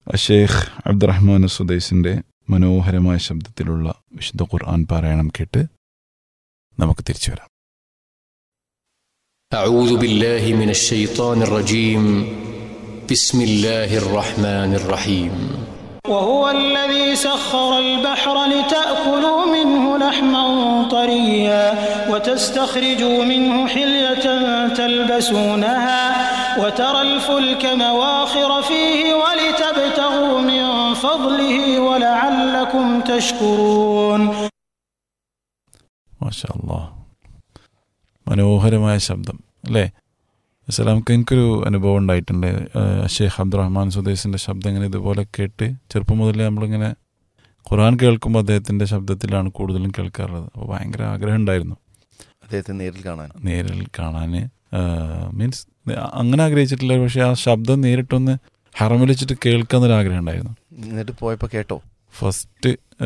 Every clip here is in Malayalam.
ഷെയ്ഖ് അബ്ദുറഹ്മാൻ സുദൈസിൻ്റെ മനോഹരമായ ശബ്ദത്തിലുള്ള വിശുദ്ധ ഖുർആൻ പാരായണം കേട്ട് നമുക്ക് തിരിച്ചു വരാം أعوذ بالله من الشيطان الرجيم بسم الله الرحمن الرحيم وهو الذي سخر البحر لتأكلوا منه لحما طريا وتستخرجوا منه حلية تلبسونها وترى الفلك مواخر فيه ولتبتغوا من فضله ولعلكم تشكرون മാഷാ അല്ലാ മനോഹരമായ ശബ്ദം അല്ലേ അസലാമക്ക് എനിക്കൊരു അനുഭവം ഉണ്ടായിട്ടുണ്ട് ഏഹ് ഷെയ്ഖ് അബ്ദുറഹ്മാൻ സുദേശിൻ്റെ ശബ്ദം ഇങ്ങനെ ഇതുപോലെ കേട്ട് ചെറുപ്പം മുതലേ നമ്മളിങ്ങനെ ഖുർആൻ കേൾക്കുമ്പോൾ അദ്ദേഹത്തിൻ്റെ ശബ്ദത്തിലാണ് കൂടുതലും കേൾക്കാറുള്ളത് അപ്പോൾ ഭയങ്കര ആഗ്രഹം ഉണ്ടായിരുന്നു അദ്ദേഹത്തെ നേരിൽ കാണാൻ നേരിൽ കാണാൻ മീൻസ് അങ്ങനെ ആഗ്രഹിച്ചിട്ടില്ല പക്ഷേ ആ ശബ്ദം നേരിട്ടൊന്ന് ഹറമിൽ വെച്ചിട്ട് കേൾക്കാന്നൊരു ആഗ്രഹം ഉണ്ടായിരുന്നു എന്നിട്ട് പോയപ്പോൾ കേട്ടോ ഫസ്റ്റ്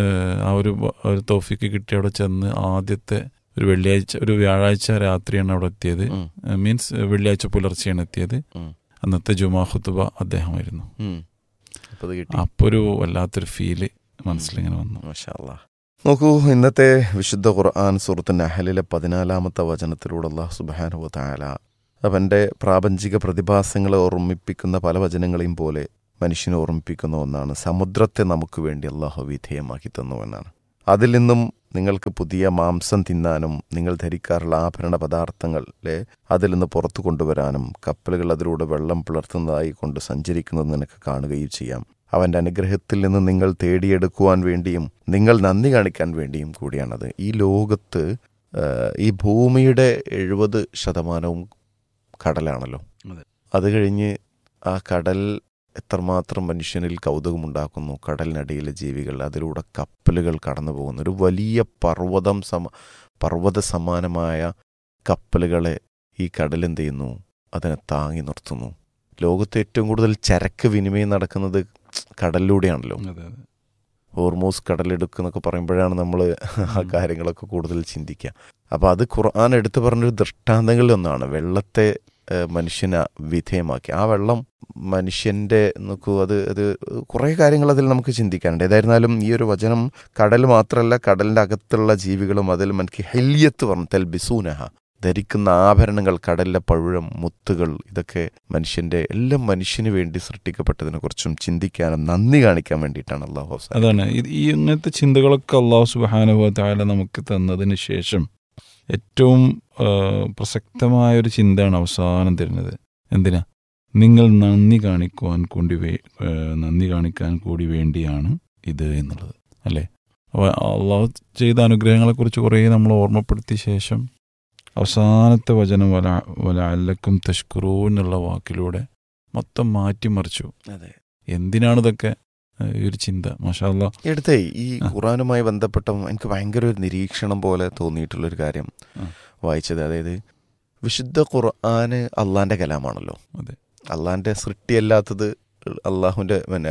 ആ ഒരു ബ- ഒരു തോഫിക്ക് കിട്ടി അവിടെ ചെന്ന് ആദ്യത്തെ ഒരു വെള്ളിയാഴ്ച ഒരു വ്യാഴാഴ്ച രാത്രിയാണ് അവിടെ എത്തിയത് ഉം, മീൻസ് വെള്ളിയാഴ്ച പുലർച്ചെയാണ് എത്തിയത് ഉം, അന്നത്തെ ജുമാ ഖുത്തുബ അദ്ദേഹമായിരുന്നു ഉം. അപ്പൊ അത് കിട്ടി അപ്പോൾ ഒരു വല്ലാത്തൊരു ഫീല് മനസ്സിലിങ്ങനെ വന്നു മാഷാ അല്ലാ. നോക്കൂ ഇന്നത്തെ വിശുദ്ധ ഖുർആൻ സൂറത്ത് നഹലിലെ പതിനാലാമത്തെ വചനത്തിലൂടെ അള്ളാഹു സുബാനുവ താല അവൻ്റെ പ്രാപഞ്ചിക പ്രതിഭാസങ്ങളെ ഓർമ്മിപ്പിക്കുന്ന പല വചനങ്ങളെയും പോലെ മനുഷ്യനെ ഓർമ്മിപ്പിക്കുന്ന ഒന്നാണ് സമുദ്രത്തെ നമുക്ക് വേണ്ടി അള്ളാഹു വിധേയമാക്കി തന്നു എന്നാണ് അതിൽ നിന്നും നിങ്ങൾക്ക് പുതിയ മാംസം തിന്നാനും നിങ്ങൾ ധരിക്കാറുള്ള ആഭരണ പദാർത്ഥങ്ങളെ അതിൽ നിന്ന് പുറത്തു കൊണ്ടുവരാനും കപ്പലുകൾ അതിലൂടെ വെള്ളം പിളർത്തുന്നതായി കൊണ്ട് സഞ്ചരിക്കുന്നത് നിനക്ക് കാണുകയും ചെയ്യാം അവൻ്റെ അനുഗ്രഹത്തിൽ നിന്ന് നിങ്ങൾ തേടിയെടുക്കുവാൻ വേണ്ടിയും നിങ്ങൾ നന്ദി കാണിക്കാൻ വേണ്ടിയും കൂടിയാണത് ഈ ലോകത്ത് ആ, ഈ ഭൂമിയുടെ എഴുപത് ശതമാനവും കടലാണല്ലോ അതെ. അത് കഴിഞ്ഞ് ആ കടൽ എത്രമാത്രം മനുഷ്യനിൽ കൗതുകമുണ്ടാക്കുന്നു കടലിനടിയിലെ ജീവികൾ അതിലൂടെ കപ്പലുകൾ കടന്നു പോകുന്നു ഒരു വലിയ പർവ്വതം സമ പർവ്വത സമാനമായ കപ്പലുകളെ ഈ കടൽ എന്ത് ചെയ്യുന്നു അതിനെ താങ്ങി നിർത്തുന്നു ലോകത്ത് ഏറ്റവും കൂടുതൽ ചരക്ക് വിനിമയം നടക്കുന്നത് കടലിലൂടെയാണല്ലോ അതെ അതെ ഹോർമോസ് കടലെടുക്കുക എന്നൊക്കെ പറയുമ്പോഴാണ് നമ്മൾ ആ ഉം. കാര്യങ്ങളൊക്കെ കൂടുതൽ ചിന്തിക്കുക അപ്പോൾ അത് ഖുർആൻ എടുത്തു പറഞ്ഞൊരു ദൃഷ്ടാന്തങ്ങളിൽ ഒന്നാണ് വെള്ളത്തെ ഏഹ്, മനുഷ്യനെ വിധേയമാക്കി ആ വെള്ളം മനുഷ്യൻ്റെ നോക്കൂ അത് അത് കുറേ കാര്യങ്ങൾ അതിൽ നമുക്ക് ചിന്തിക്കാനുണ്ട് ഏതായിരുന്നാലും ഈ ഒരു വചനം കടൽ മാത്രമല്ല കടലിൻ്റെ അകത്തുള്ള ജീവികളും അതിൽ മനക്ക് ഹെല്യത്ത് പറഞ്ഞു തെൽ ബിസൂനഹ ധരിക്കുന്ന ആഭരണങ്ങൾ കടലിലെ പഴുഴം മുത്തുകൾ ഇതൊക്കെ മനുഷ്യൻ്റെ എല്ലാം മനുഷ്യന് വേണ്ടി സൃഷ്ടിക്കപ്പെട്ടതിനെ കുറിച്ചും ചിന്തിക്കാനും നന്ദി കാണിക്കാൻ വേണ്ടിയിട്ടാണ് അള്ളാഹു അവസാനം അതാണ് ഇത് ഈ ഇങ്ങനത്തെ ചിന്തകളൊക്കെ അള്ളാഹു സുബാനുഭവ താല നമുക്ക് തന്നതിന് ശേഷം ഏറ്റവും ആ, പ്രസക്തമായ ഒരു ചിന്തയാണ് അവസാനം തരുന്നത് എന്തിനാ നിങ്ങൾ നന്ദി കാണിക്കുവാൻ കൂടി വേ ആ, നന്ദി കാണിക്കാൻ കൂടി വേണ്ടിയാണ് ഇത് എന്നുള്ളത് അല്ലേ അപ്പോൾ അള്ളാഹു ചെയ്ത അനുഗ്രഹങ്ങളെക്കുറിച്ച് കുറേ നമ്മൾ ഓർമ്മപ്പെടുത്തിയ ശേഷം അവസാനത്തെ വചനം വല വല അല്ലക്കും തഷ്കുറൂ എന്നുള്ള വാക്കിലൂടെ മൊത്തം മാറ്റിമറിച്ചു അതെ എന്തിനാണ് ഇതൊക്കെ ആ, ഈ ഒരു ചിന്ത മാഷാ അല്ലാ എടുത്തേ ഈ ആ. ഖുറാനുമായി ബന്ധപ്പെട്ട എനിക്ക് ഭയങ്കര ഒരു നിരീക്ഷണം പോലെ തോന്നിയിട്ടുള്ളൊരു കാര്യം ആ. വായിച്ചത് അതായത് വിശുദ്ധ ഖുർആന് അള്ളാന്റെ കലാമാണല്ലോ അതെ അള്ളാന്റെ സൃഷ്ടിയല്ലാത്തത് അള്ളാഹുവിന്റെ പിന്നെ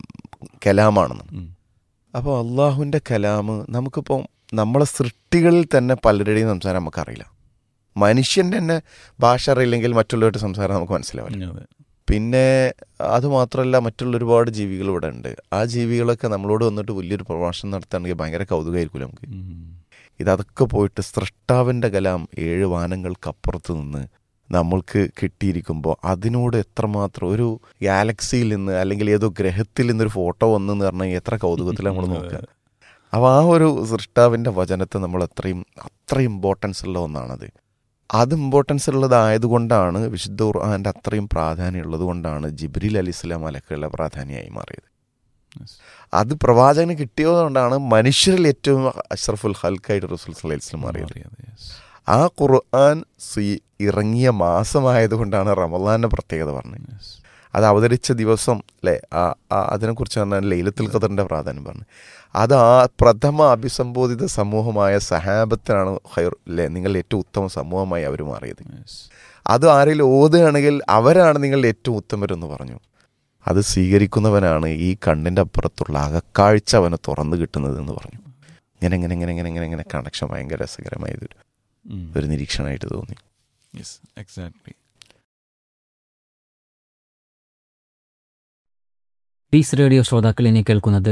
കലാമാണെന്ന് ഉം. അപ്പോൾ അള്ളാഹുവിന്റെ കലാമ് നമുക്കിപ്പോൾ നമ്മളെ സൃഷ്ടികളിൽ തന്നെ പലരുടെയും സംസാരം നമുക്കറിയില്ല മനുഷ്യന്റെ തന്നെ ഭാഷ അറിയില്ലെങ്കിൽ മറ്റുള്ളവരുടെ സംസാരം നമുക്ക് മനസ്സിലാവില്ല അതെ പിന്നെ അത് മാത്രമല്ല മറ്റുള്ള ഒരുപാട് ജീവികൾ ഇവിടെ ഉണ്ട് ആ ജീവികളൊക്കെ നമ്മളോട് വന്നിട്ട് വലിയൊരു പ്രഭാഷണം നടത്തുകയാണെങ്കിൽ ഭയങ്കര കൗതുകമായിരിക്കും നമുക്ക് ഉം. ഇതൊക്കെ പോയിട്ട് സൃഷ്ടാവിൻ്റെ കലാം ഏഴ് വാനങ്ങൾക്കപ്പുറത്ത് നിന്ന് നമ്മൾക്ക് കിട്ടിയിരിക്കുമ്പോൾ അതിനോട് എത്രമാത്രം ഒരു ഗാലക്സിയിൽ നിന്ന് അല്ലെങ്കിൽ ഏതോ ഗ്രഹത്തിൽ നിന്നൊരു ഫോട്ടോ വന്നെന്ന് പറഞ്ഞാൽ എത്ര കൗതുകത്തിൽ നമ്മൾ നോക്കുക അപ്പോൾ ആ ഒരു സൃഷ്ടാവിൻ്റെ വചനത്തെ നമ്മൾ അത്രയും അത്ര ഇമ്പോർട്ടൻസ് ഉള്ള ഒന്നാണത് അത് ഇമ്പോർട്ടൻസ് ഉള്ളതായതുകൊണ്ടാണ് വിശുദ്ധ ഖുർആാൻ്റെ അത്രയും പ്രാധാന്യം ഉള്ളത് കൊണ്ടാണ് ജിബ്രീൽ അലി ഇസ്ലാം അലക്കുള്ള പ്രാധാന്യമായി മാറിയത് Yes. അത് പ്രവാചകന് കിട്ടിയതുകൊണ്ടാണ് മനുഷ്യരിൽ ഏറ്റവും അഷ്റഫുൽ ഹൽക്കായിട്ട് റസൂൽ സല്ലല്ലാഹു അലൈഹി വസല്ലം മാറിയത് മാറിയത്, yes. ആ ഖുർആൻ സ്വീ- ഇറങ്ങിയ മാസമായതുകൊണ്ടാണ് റമദാന്റെ പ്രത്യേകത പറഞ്ഞത് Yes. അത് അവതരിച്ച ദിവസം അല്ലേ ആ ആ- അതിനെക്കുറിച്ച് പറഞ്ഞാൽ ലൈലത്തുൽ ഖദറിന്റെ പ്രാധാന്യം പറഞ്ഞു അത് ആ പ്രഥമ അഭിസംബോധിത സമൂഹമായ സഹാബത്തിനാണ് ഹൈർ അല്ലേ നിങ്ങൾ ഏറ്റവും ഉത്തമ സമൂഹമായി അവർ മാറിയത് Yes. അത് ആരെങ്കിലും ഓതുകയാണെങ്കിൽ അവരാണ് നിങ്ങളുടെ ഏറ്റവും ഉത്തമരെന്ന് പറഞ്ഞു അത് സ്വീകരിക്കുന്നവനാണ് ഈ കണ്ണിൻ്റെ അപ്പുറത്തുള്ള അകക്കാഴ്ച അവന് തുറന്നു കിട്ടുന്നത് എന്ന് പറഞ്ഞു ഇങ്ങനെ ഇങ്ങനെ ഇങ്ങനെ ഇങ്ങനെ ഇങ്ങനെ ഇങ്ങനെ കണക്ഷൻ ഭയങ്കര രസകരമായതൊരു ഉം. ഒരു നിരീക്ഷണമായിട്ട് തോന്നി Yes, exactly. പീസ് റേഡിയോ ശ്രോതാക്കൾ ഇനി കേൾക്കുന്നത്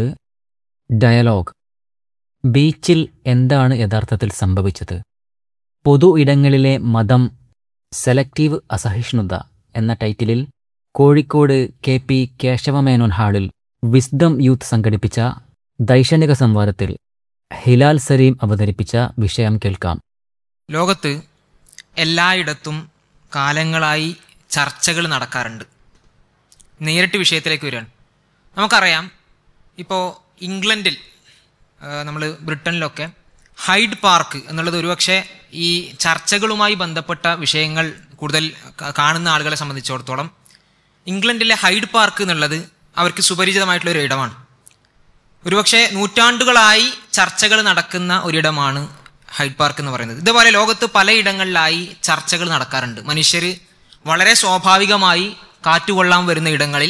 ഡയലോഗ് ബീച്ചിൽ എന്താണ് യഥാർത്ഥത്തിൽ സംഭവിച്ചത് പൊതു ഇടങ്ങളിലെ മതം സെലക്റ്റീവ് അസഹിഷ്ണുത എന്ന ടൈറ്റിലിൽ കോഴിക്കോട് കെ പി കേശവമേനോൻ ഹാളിൽ വിസ്ഡം യൂത്ത് സംഘടിപ്പിച്ച ദൈക്ഷണിക സംവാദത്തിൽ ഹിലാൽ സലീം അവതരിപ്പിച്ച വിഷയം കേൾക്കാം ലോകത്ത് എല്ലായിടത്തും കാലങ്ങളായി ചർച്ചകൾ നടക്കാറുണ്ട് നേരിട്ട് വിഷയത്തിലേക്ക് വരികയാണ് നമുക്കറിയാം ഇപ്പോൾ ഇംഗ്ലണ്ടിൽ നമ്മൾ ബ്രിട്ടനിലൊക്കെ ഹൈഡ് പാർക്ക് എന്നുള്ളത് ഒരുപക്ഷെ ഈ ചർച്ചകളുമായി ബന്ധപ്പെട്ട വിഷയങ്ങൾ കൂടുതൽ ക- കാണുന്ന ആളുകളെ സംബന്ധിച്ചിടത്തോളം ഇംഗ്ലണ്ടിലെ ഹൈഡ് പാർക്ക് എന്നുള്ളത് അവർക്ക് സുപരിചിതമായിട്ടുള്ള ഒരു ഇടമാണ് ഒരുപക്ഷെ നൂറ്റാണ്ടുകളായി ചർച്ചകൾ നടക്കുന്ന ഒരിടമാണ് ഹൈഡ് പാർക്ക് എന്ന് പറയുന്നത് ഇതുപോലെ ലോകത്ത് പലയിടങ്ങളിലായി ചർച്ചകൾ നടക്കാറുണ്ട് മനുഷ്യർ വളരെ സ്വാഭാവികമായി കാറ്റുകൊള്ളാൻ വരുന്ന ഇടങ്ങളിൽ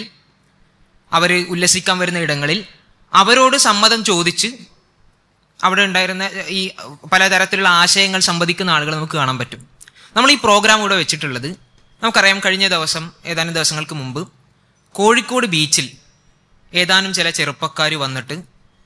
അവർ ഉല്ലസിക്കാൻ വരുന്ന ഇടങ്ങളിൽ അവരോട് സമ്മതം ചോദിച്ച് അവിടെ ഉണ്ടായിരുന്ന ഈ പലതരത്തിലുള്ള ആശയങ്ങൾ സംവദിക്കുന്ന ആളുകൾ നമുക്ക് കാണാൻ പറ്റും നമ്മൾ ഈ പ്രോഗ്രാം ഇവിടെ വെച്ചിട്ടുള്ളത് നമുക്കറിയാം കഴിഞ്ഞ ദിവസം ഏതാനും ദിവസങ്ങൾക്ക് മുമ്പ് കോഴിക്കോട് ബീച്ചിൽ ഏതാനും ചില ചെറുപ്പക്കാർ വന്നിട്ട്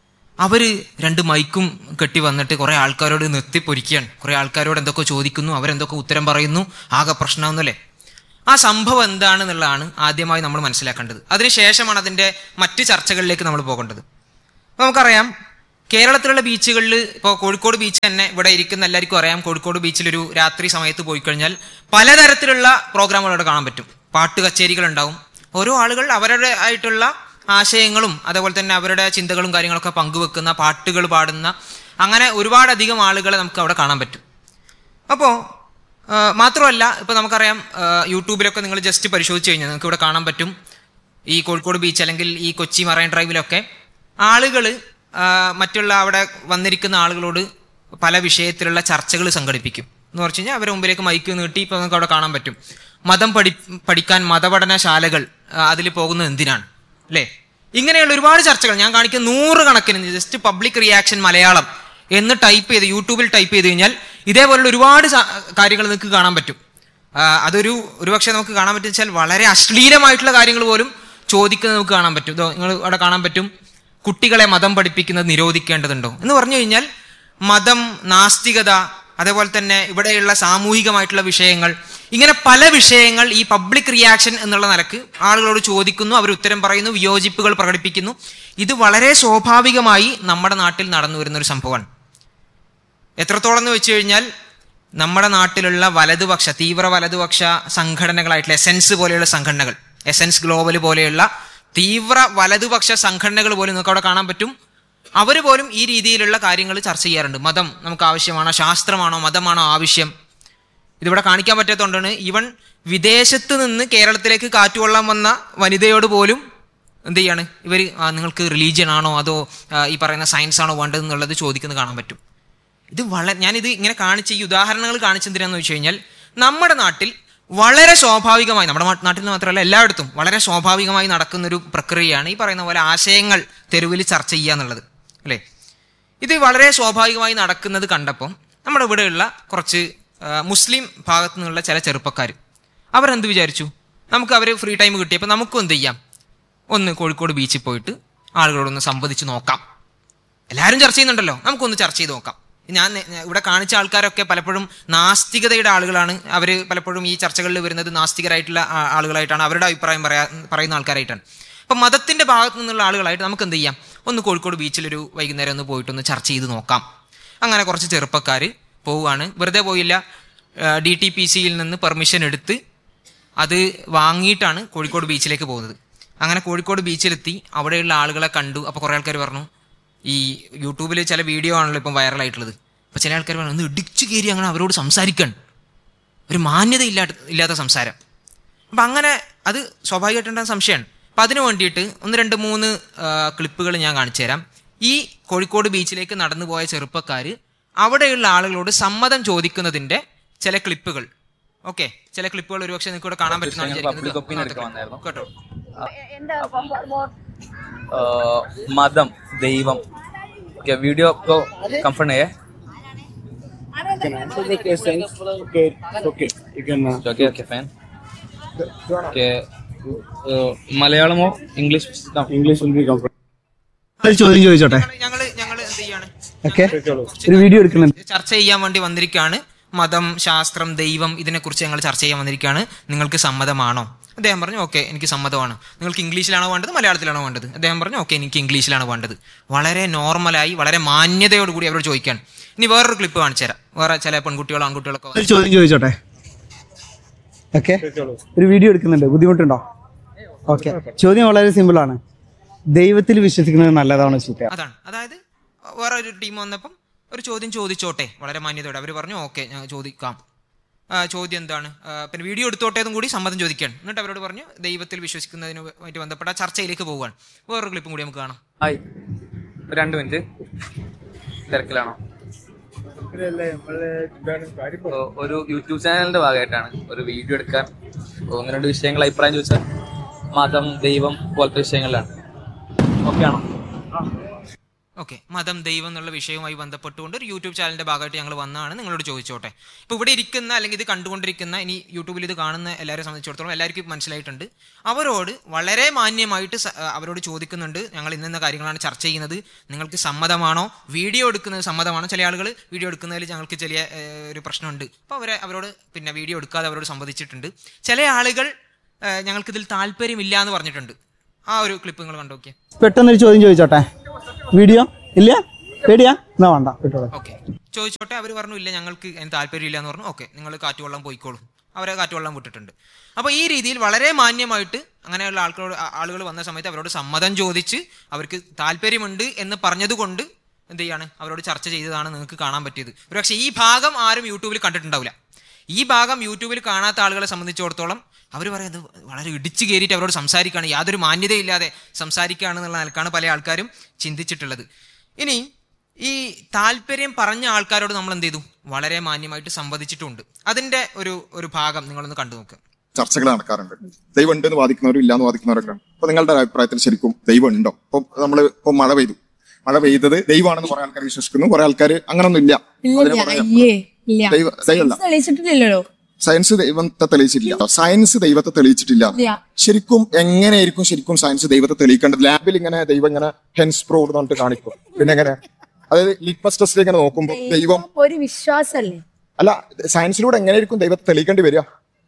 അവർ രണ്ട് മൈക്കും കെട്ടി വന്നിട്ട് കുറേ ആൾക്കാരോട് നിർത്തിപ്പൊരിക്കുകയാണ് കുറേ ആൾക്കാരോട് എന്തൊക്കെ ചോദിക്കുന്നു അവരെന്തൊക്കെ ഉത്തരം പറയുന്നു ആകെ പ്രശ്നമാണെന്നല്ലേ ആ സംഭവം എന്താണെന്നുള്ളതാണ് ആദ്യമായി നമ്മൾ മനസ്സിലാക്കേണ്ടത് അതിനുശേഷമാണ് അതിൻ്റെ മറ്റ് ചർച്ചകളിലേക്ക് നമ്മൾ പോകേണ്ടത് അപ്പോൾ നമുക്കറിയാം കേരളത്തിലുള്ള ബീച്ചുകളിൽ ഇപ്പോൾ കോഴിക്കോട് ബീച്ച് തന്നെ ഇവിടെ ഇരിക്കുന്ന എല്ലാവർക്കും അറിയാം കോഴിക്കോട് ബീച്ചിൽ ഒരു രാത്രി സമയത്ത് പോയി കഴിഞ്ഞാൽ പലതരത്തിലുള്ള പ്രോഗ്രാമുകൾ അവിടെ കാണാൻ പറ്റും പാട്ട് കച്ചേരികൾ ഉണ്ടാവും ഓരോ ആളുകൾ അവരുടെ ആയിട്ടുള്ള ആശയങ്ങളും അതേപോലെ തന്നെ അവരുടെ ചിന്തകളും കാര്യങ്ങളൊക്കെ പങ്കുവെക്കുന്ന പാട്ടുകൾ പാടുന്ന അങ്ങനെ ഒരുപാടധികം ആളുകളെ നമുക്ക് അവിടെ കാണാൻ പറ്റും അപ്പോൾ മാത്രമല്ല ഇപ്പോൾ നമുക്കറിയാം ആ, യൂട്യൂബിലൊക്കെ നിങ്ങൾ ജസ്റ്റ് പരിശോധിച്ച് കഴിഞ്ഞാൽ നിങ്ങൾക്ക് ഇവിടെ കാണാൻ പറ്റും ഈ കോഴിക്കോട് ബീച്ച് അല്ലെങ്കിൽ ഈ കൊച്ചി മറൈൻ ഡ്രൈവിലൊക്കെ ആളുകൾ മറ്റുള്ള അവിടെ വന്നിരിക്കുന്ന ആളുകളോട് പല വിഷയത്തിലുള്ള ചർച്ചകൾ സംഘടിപ്പിക്കും എന്ന് പറഞ്ഞു കഴിഞ്ഞാൽ അവരെ മുമ്പിലേക്ക് മൈക്ക് നീട്ടി ഇപ്പോൾ നമുക്ക് അവിടെ കാണാൻ പറ്റും മതം പഠി പഠിക്കാൻ മതപഠനശാലകൾ അതിൽ പോകുന്നത് എന്തിനാണ് അല്ലേ ഇങ്ങനെയുള്ള ഒരുപാട് ചർച്ചകൾ ഞാൻ കാണിക്കുന്ന നൂറ് കണക്കിന് ജസ്റ്റ് പബ്ലിക് റിയാക്ഷൻ മലയാളം എന്ന് ടൈപ്പ് ചെയ്ത് യൂട്യൂബിൽ ടൈപ്പ് ചെയ്ത് കഴിഞ്ഞാൽ ഇതേപോലുള്ള ഒരുപാട് സ- കാര്യങ്ങൾ നിങ്ങൾക്ക് കാണാൻ പറ്റും ആ, അതൊരു ഒരുപക്ഷെ നമുക്ക് കാണാൻ പറ്റും വെച്ചാൽ വളരെ അശ്ലീലമായിട്ടുള്ള കാര്യങ്ങൾ പോലും ചോദിക്കുന്നത് നമുക്ക് കാണാൻ പറ്റും ഇതോ നിങ്ങൾ അവിടെ കാണാൻ പറ്റും കുട്ടികളെ മതം പഠിപ്പിക്കുന്നത് നിരോധിക്കേണ്ടതുണ്ടോ എന്ന് പറഞ്ഞു കഴിഞ്ഞാൽ മതം നാസ്തികത അതേപോലെ തന്നെ ഇവിടെയുള്ള സാമൂഹികമായിട്ടുള്ള വിഷയങ്ങൾ ഇങ്ങനെ പല വിഷയങ്ങൾ ഈ പബ്ലിക് റിയാക്ഷൻ എന്നുള്ള നിലക്ക് ആളുകളോട് ചോദിക്കുന്നു അവർ ഉത്തരം പറയുന്നു വിയോജിപ്പുകൾ പ്രകടിപ്പിക്കുന്നു ഇത് വളരെ സ്വാഭാവികമായി നമ്മുടെ നാട്ടിൽ നടന്നു വരുന്ന ഒരു സംഭവമാണ് എത്രത്തോളം എന്ന് വെച്ച് കഴിഞ്ഞാൽ നമ്മുടെ നാട്ടിലുള്ള വലതുപക്ഷ തീവ്ര വലതുപക്ഷ സംഘടനകളായിട്ടുള്ള എസെൻസ് പോലെയുള്ള സംഘടനകൾ എസെൻസ് ഗ്ലോബൽ പോലെയുള്ള തീവ്ര വലതുപക്ഷ സംഘടനകൾ പോലും നിങ്ങൾക്ക് അവിടെ കാണാൻ പറ്റും അവർ പോലും ഈ രീതിയിലുള്ള കാര്യങ്ങൾ ചർച്ച ചെയ്യാറുണ്ട് മതം നമുക്ക് ആവശ്യമാണോ ശാസ്ത്രമാണോ മതമാണോ ആവശ്യം ഇതിവിടെ കാണിക്കാൻ പറ്റാത്തതുകൊണ്ടാണ് ഈവൻ വിദേശത്ത് നിന്ന് കേരളത്തിലേക്ക് കാറ്റുകൊള്ളാൻ വന്ന വനിതയോട് പോലും എന്ത് ചെയ്യാണ് ഇവർ നിങ്ങൾക്ക് റിലീജിയൻ ആണോ അതോ ആ, ഈ പറയുന്ന സയൻസ് ആണോ വേണ്ടത് എന്നുള്ളത് ചോദിക്കുന്നത് കാണാൻ പറ്റും ഇത് വളരെ ഞാനിത് ഇങ്ങനെ കാണിച്ച ഈ ഉദാഹരണങ്ങൾ കാണിച്ചെന്തിനാന്ന് വെച്ച് കഴിഞ്ഞാൽ നമ്മുടെ നാട്ടിൽ വളരെ സ്വാഭാവികമായി നമ്മുടെ നാ- നാട്ടിൽ മാത്രമല്ല എല്ലായിടത്തും വളരെ സ്വാഭാവികമായി നടക്കുന്ന ഒരു പ്രക്രിയയാണ് ഈ പറയുന്ന പോലെ ആശയങ്ങൾ തെരുവിൽ ചർച്ച ചെയ്യുക എന്നുള്ളത് അല്ലേ ഇത് വളരെ സ്വാഭാവികമായി നടക്കുന്നത് കണ്ടപ്പം നമ്മുടെ ഇവിടെയുള്ള കുറച്ച് ആ, മുസ്ലിം ഭാഗത്തു നിന്നുള്ള ചില ചെറുപ്പക്കാർ അവരെന്ത് വിചാരിച്ചു നമുക്ക് അവർ ഫ്രീ ടൈം കിട്ടിയപ്പോൾ നമുക്കും എന്ത് ചെയ്യാം ഒന്ന് കോഴിക്കോട് ബീച്ചിൽ പോയിട്ട് ആളുകളോടൊന്ന് സംവദിച്ച് നോക്കാം എല്ലാവരും ചർച്ച ചെയ്യുന്നുണ്ടല്ലോ നമുക്കൊന്ന് ചർച്ച ചെയ്ത് നോക്കാം ഞാൻ നേ- ഞാൻ ഇവിടെ കാണിച്ച ആൾക്കാരൊക്കെ പലപ്പോഴും നാസ്തികതയുടെ ആളുകളാണ് അവർ പലപ്പോഴും ഈ ചർച്ചകളിൽ വരുന്നത് നാസ്തികരായിട്ടുള്ള ആ- ആളുകളായിട്ടാണ് അവരുടെ അഭിപ്രായം പറയാ പറയുന്ന ആൾക്കാരായിട്ടാണ് അപ്പം മതത്തിന്റെ ഭാഗത്തു നിന്നുള്ള ആളുകളായിട്ട് നമുക്ക് എന്ത് ചെയ്യാം ഒന്ന് കോഴിക്കോട് ബീച്ചിലൊരു വൈകുന്നേരം ഒന്ന് പോയിട്ടൊന്ന് ചർച്ച ചെയ്ത് നോക്കാം അങ്ങനെ കുറച്ച് ചെറുപ്പക്കാർ പോവുകയാണ് വെറുതെ പോയില്ല ഡി ടി പി സിയിൽ നിന്ന് പെർമിഷൻ എടുത്ത് അത് വാങ്ങിയിട്ടാണ് കോഴിക്കോട് ബീച്ചിലേക്ക് പോകുന്നത് അങ്ങനെ കോഴിക്കോട് ബീച്ചിലെത്തി അവിടെയുള്ള ആളുകളെ കണ്ടു അപ്പോൾ കുറേ ആൾക്കാർ പറഞ്ഞു ഈ യൂട്യൂബിൽ ചില വീഡിയോ ആണല്ലോ ഇപ്പം വൈറലായിട്ടുള്ളത് അപ്പോൾ ചില ആൾക്കാർ പറഞ്ഞു ഒന്ന് ഇടിച്ചു കയറി അങ്ങനെ അവരോട് സംസാരിക്കാൻ ഒരു മാന്യത ഇല്ലാത്ത ഇല്ലാത്ത സംസാരം അപ്പം അങ്ങനെ അത് സ്വാഭാവികമായിട്ടുണ്ടാകുന്ന സംശയമാണ് അപ്പം അതിന് വേണ്ടിയിട്ട് ഒന്ന് രണ്ട് മൂന്ന് ക്ലിപ്പുകൾ ഞാൻ കാണിച്ചു തരാം ഈ കോഴിക്കോട് ബീച്ചിലേക്ക് നടന്നു പോയ ചെറുപ്പക്കാർ അവിടെയുള്ള ആളുകളോട് സമ്മതം ചോദിക്കുന്നതിന്റെ ചില ക്ലിപ്പുകൾ ഓക്കെ ചില ക്ലിപ്പുകൾ ഒരുപക്ഷെ നിങ്ങൾക്ക് ഇവിടെ കാണാൻ പറ്റുന്നതാണ് വിചാരിക്കുന്നത്. കേട്ടോ മതം ദൈവം ഓക്കെ വീഡിയോ को कंफर्ट है Can I answer the questions? Okay, it's okay. You can. Uh, okay okay fan कि മലയാളമോ ഇംഗ്ലീഷ് ഇംഗ്ലീഷ് ഒരു ചോദ്യം ചോദിച്ചോട്ടെ ഞങ്ങൾ ഞങ്ങൾ എന്ത് ചെയ്യാണ് ഓക്കെ ഒരു വീഡിയോ എടുക്കുന്നുണ്ട് ചർച്ച ചെയ്യാൻ വേണ്ടി വന്നിരിക്കുകയാണ് മതം ശാസ്ത്രം ദൈവം ഇതിനെക്കുറിച്ച് ഞങ്ങൾ ചർച്ച ചെയ്യാൻ വന്നിരിക്കുകയാണ് നിങ്ങൾക്ക് സമ്മതമാണോ അദ്ദേഹം പറഞ്ഞു ഓക്കെ എനിക്ക് സമ്മതമാണ് നിങ്ങൾക്ക് ഇംഗ്ലീഷിലാണോ വേണ്ടത് മലയാളത്തിലാണോ വേണ്ടത് അദ്ദേഹം പറഞ്ഞു ഓക്കെ എനിക്ക് ഇംഗ്ലീഷിലാണ് വേണ്ടത് വളരെ നോർമലായി വളരെ മാന്യതയോടുകൂടി അവരോട് ചോദിക്കാൻ ഇനി വേറൊരു ക്ലിപ്പ് കാണിച്ചു തരാം വേറെ ചില പെൺകുട്ടികളോ ആൺകുട്ടികളൊക്കെ ഒരു ചോദ്യം ചോദിച്ചോട്ടെ ഓക്കെ ഒരു വീഡിയോ എടുക്കുന്നുണ്ട് ബുദ്ധിമുട്ടുണ്ടോ ഓക്കെ ചോദ്യം വളരെ സിമ്പിൾ ആണ് ദൈവത്തിൽ വിശ്വസിക്കുന്നത് നല്ലതാണോ ചീത്തയാണോ അതാണ് അതായത് വേറെ ഒരു ടീം വന്നപ്പം ഒരു ചോദ്യം ചോദിച്ചോട്ടെ വളരെ മാന്യതയോടെ അവർ പറഞ്ഞു ഓക്കെ ഞാൻ ചോദിക്കാം ആ, ചോദ്യം എന്താണ് ആ, പിന്നെ വീഡിയോ എടുത്തോട്ടേതും കൂടി സമ്മതം ചോദിക്കുകയാണ് എന്നിട്ട് അവരോട് പറഞ്ഞു ദൈവത്തിൽ വിശ്വസിക്കുന്നതിനുമായിട്ട് ബന്ധപ്പെട്ട ചർച്ചയിലേക്ക് പോവുകയാണ് വേറൊരു ക്ലിപ്പും കൂടി നമുക്ക് കാണാം ഹായ് ഒരു രണ്ട് മിനിറ്റ് തിരക്കിലാണോ ഓ, ഒരു യൂട്യൂബ് ചാനലിന്റെ ഭാഗമായിട്ടാണ് ഒരു വീഡിയോ എടുക്കാൻ ഒന്ന് രണ്ട് വിഷയങ്ങൾ അഭിപ്രായം ചോദിച്ചാൽ മതം ദൈവം പോലത്തെ വിഷയങ്ങളിലാണ് ഓക്കെ ആണോ ഓക്കെ മതം ദൈവം എന്നുള്ള വിഷയവുമായി ബന്ധപ്പെട്ടുകൊണ്ട് ഒരു യൂട്യൂബ് ചാനലിന്റെ ഭാഗമായിട്ട് ഞങ്ങൾ വന്നതാണ് നിങ്ങളോട് ചോദിച്ചോട്ടെ ഇപ്പോൾ ഇവിടെ ഇരിക്കുന്ന അല്ലെങ്കിൽ ഇത് കണ്ടുകൊണ്ടിരിക്കുന്ന ഇനി യൂട്യൂബിൽ ഇത് കാണുന്ന എല്ലാവരെ സംബന്ധിച്ചിടത്തോളം എല്ലാവർക്കും മനസ്സിലായിട്ടുണ്ട് അവരോട് വളരെ മാന്യമായിട്ട് സ- അവരോട് ചോദിക്കുന്നുണ്ട് ഞങ്ങൾ ഇന്ന കാര്യങ്ങളാണ് ചർച്ച ചെയ്യുന്നത് നിങ്ങൾക്ക് സമ്മതമാണോ വീഡിയോ എടുക്കുന്നത് സമ്മതമാണോ ചില ആളുകൾ വീഡിയോ എടുക്കുന്നതിൽ ഞങ്ങൾക്ക് ചെറിയ ഏഹ്, ഒരു പ്രശ്നമുണ്ട് അപ്പോൾ അവരെ അവരോട് പിന്നെ വീഡിയോ എടുക്കാതെ അവരോട് സംബന്ധിച്ചിട്ടുണ്ട് ചില ആളുകൾ ഏഹ്, ഞങ്ങൾക്കിതിൽ താല്പര്യമില്ല എന്ന് പറഞ്ഞിട്ടുണ്ട് ആ ഒരു ക്ലിപ്പ് നിങ്ങൾ കണ്ടു നോക്കിയേ പെട്ടെന്നൊരു ചോദ്യം ചോദിച്ചോട്ടെ വീഡിയോ ഇല്ല പേടിയാ എന്നാ വേണ്ട വിട്ടോളൂ ഓക്കെ ചോദിച്ചോട്ടെ അവർ പറഞ്ഞു ഇല്ല ഞങ്ങൾക്ക് അതിന് താല്പര്യമില്ല എന്ന് പറഞ്ഞു ഓക്കെ നിങ്ങൾ കാറ്റുവെള്ളം പോയിക്കോളൂ അവരെ കാറ്റുവെള്ളം വിട്ടിട്ടുണ്ട് അപ്പോൾ ഈ രീതിയിൽ വളരെ മാന്യമായിട്ട് അങ്ങനെയുള്ള ആൾക്കാരോട് ആ- ആളുകൾ വന്ന സമയത്ത് അവരോട് സമ്മതം ചോദിച്ച് അവർക്ക് താല്പര്യമുണ്ട് എന്ന് പറഞ്ഞതുകൊണ്ട് എന്ത് ചെയ്യാണ് അവരോട് ചർച്ച ചെയ്തതാണ് നിങ്ങൾക്ക് കാണാൻ പറ്റിയത് ഒരുപക്ഷെ ഈ ഭാഗം ആരും യൂട്യൂബിൽ കണ്ടിട്ടുണ്ടാവില്ല ഈ ഭാഗം യൂട്യൂബിൽ കാണാത്ത ആളുകളെ സംബന്ധിച്ചിടത്തോളം അവർ പറയുന്നത് വളരെ ഇടിച്ചു കയറിയിട്ട് അവരോട് സംസാരിക്കുകയാണ് യാതൊരു മാന്യതയില്ലാതെ സംസാരിക്കുകയാണ് എന്നുള്ള നിലക്കാണ് പല ആൾക്കാരും ചിന്തിച്ചിട്ടുള്ളത് ഇനി ഈ താല്പര്യം പറഞ്ഞ ആൾക്കാരോട് നമ്മൾ എന്ത് ചെയ്തു വളരെ മാന്യമായിട്ട് സംവദിച്ചിട്ടുണ്ട് അതിന്റെ ഒരു ഒരു ഭാഗം നിങ്ങളൊന്ന് കണ്ടു നോക്ക് ചർച്ചകൾ നടക്കാറുണ്ട് ദൈവം ഉണ്ട് എന്ന് വാദിക്കുന്നവരും ഇല്ല എന്ന് വാദിക്കുന്നവരൊക്കെ ഉണ്ട് അപ്പൊ നിങ്ങളുടെ അഭിപ്രായത്തിൽ ശരിക്കും ദൈവം ഉണ്ടോ ഇപ്പൊ നമ്മൾ ഇപ്പൊ മഴ പെയ്തു മഴ പെയ്തത് ദൈവമാണെന്ന് കുറെ ആൾക്കാർ വിശ്വസിക്കുന്നു കുറെ ആൾക്കാർ അങ്ങനൊന്നും ഇല്ല അതിന് ഇല്ല പറയാം. അയ്യേ ഇല്ല ദൈവ ദൈവമല്ല തെളിയിച്ചിട്ടില്ലല്ലോ സയൻസ് ദൈവത്തെ തെളിയിച്ചിട്ടില്ല സയൻസ് ദൈവത്തെ തെളിയിച്ചിട്ടില്ല ഇല്ല ശരിക്കും എങ്ങനെയായിരിക്കും ശരിക്കും സയൻസ് ദൈവത്തെ തെളിയിക്കേണ്ടത് ലാബിൽ ഇങ്ങനെ ദൈവം ഇങ്ങനെ ഹെൻസ് പ്രോ എന്ന് പറഞ്ഞിട്ട് കാണിക്കും പിന്നെ എങ്ങനെ അതായത് ലിറ്റ്മസ് ടെസ്റ്റിൽ ഇങ്ങനെ നോക്കുമ്പോൾ ദൈവം ഒരു വിശ്വാസല്ലേ അല്ല സയൻസിലൂടെ എങ്ങനെയായിരിക്കും ദൈവത്തെ തെളിയിക്കേണ്ടി വരിക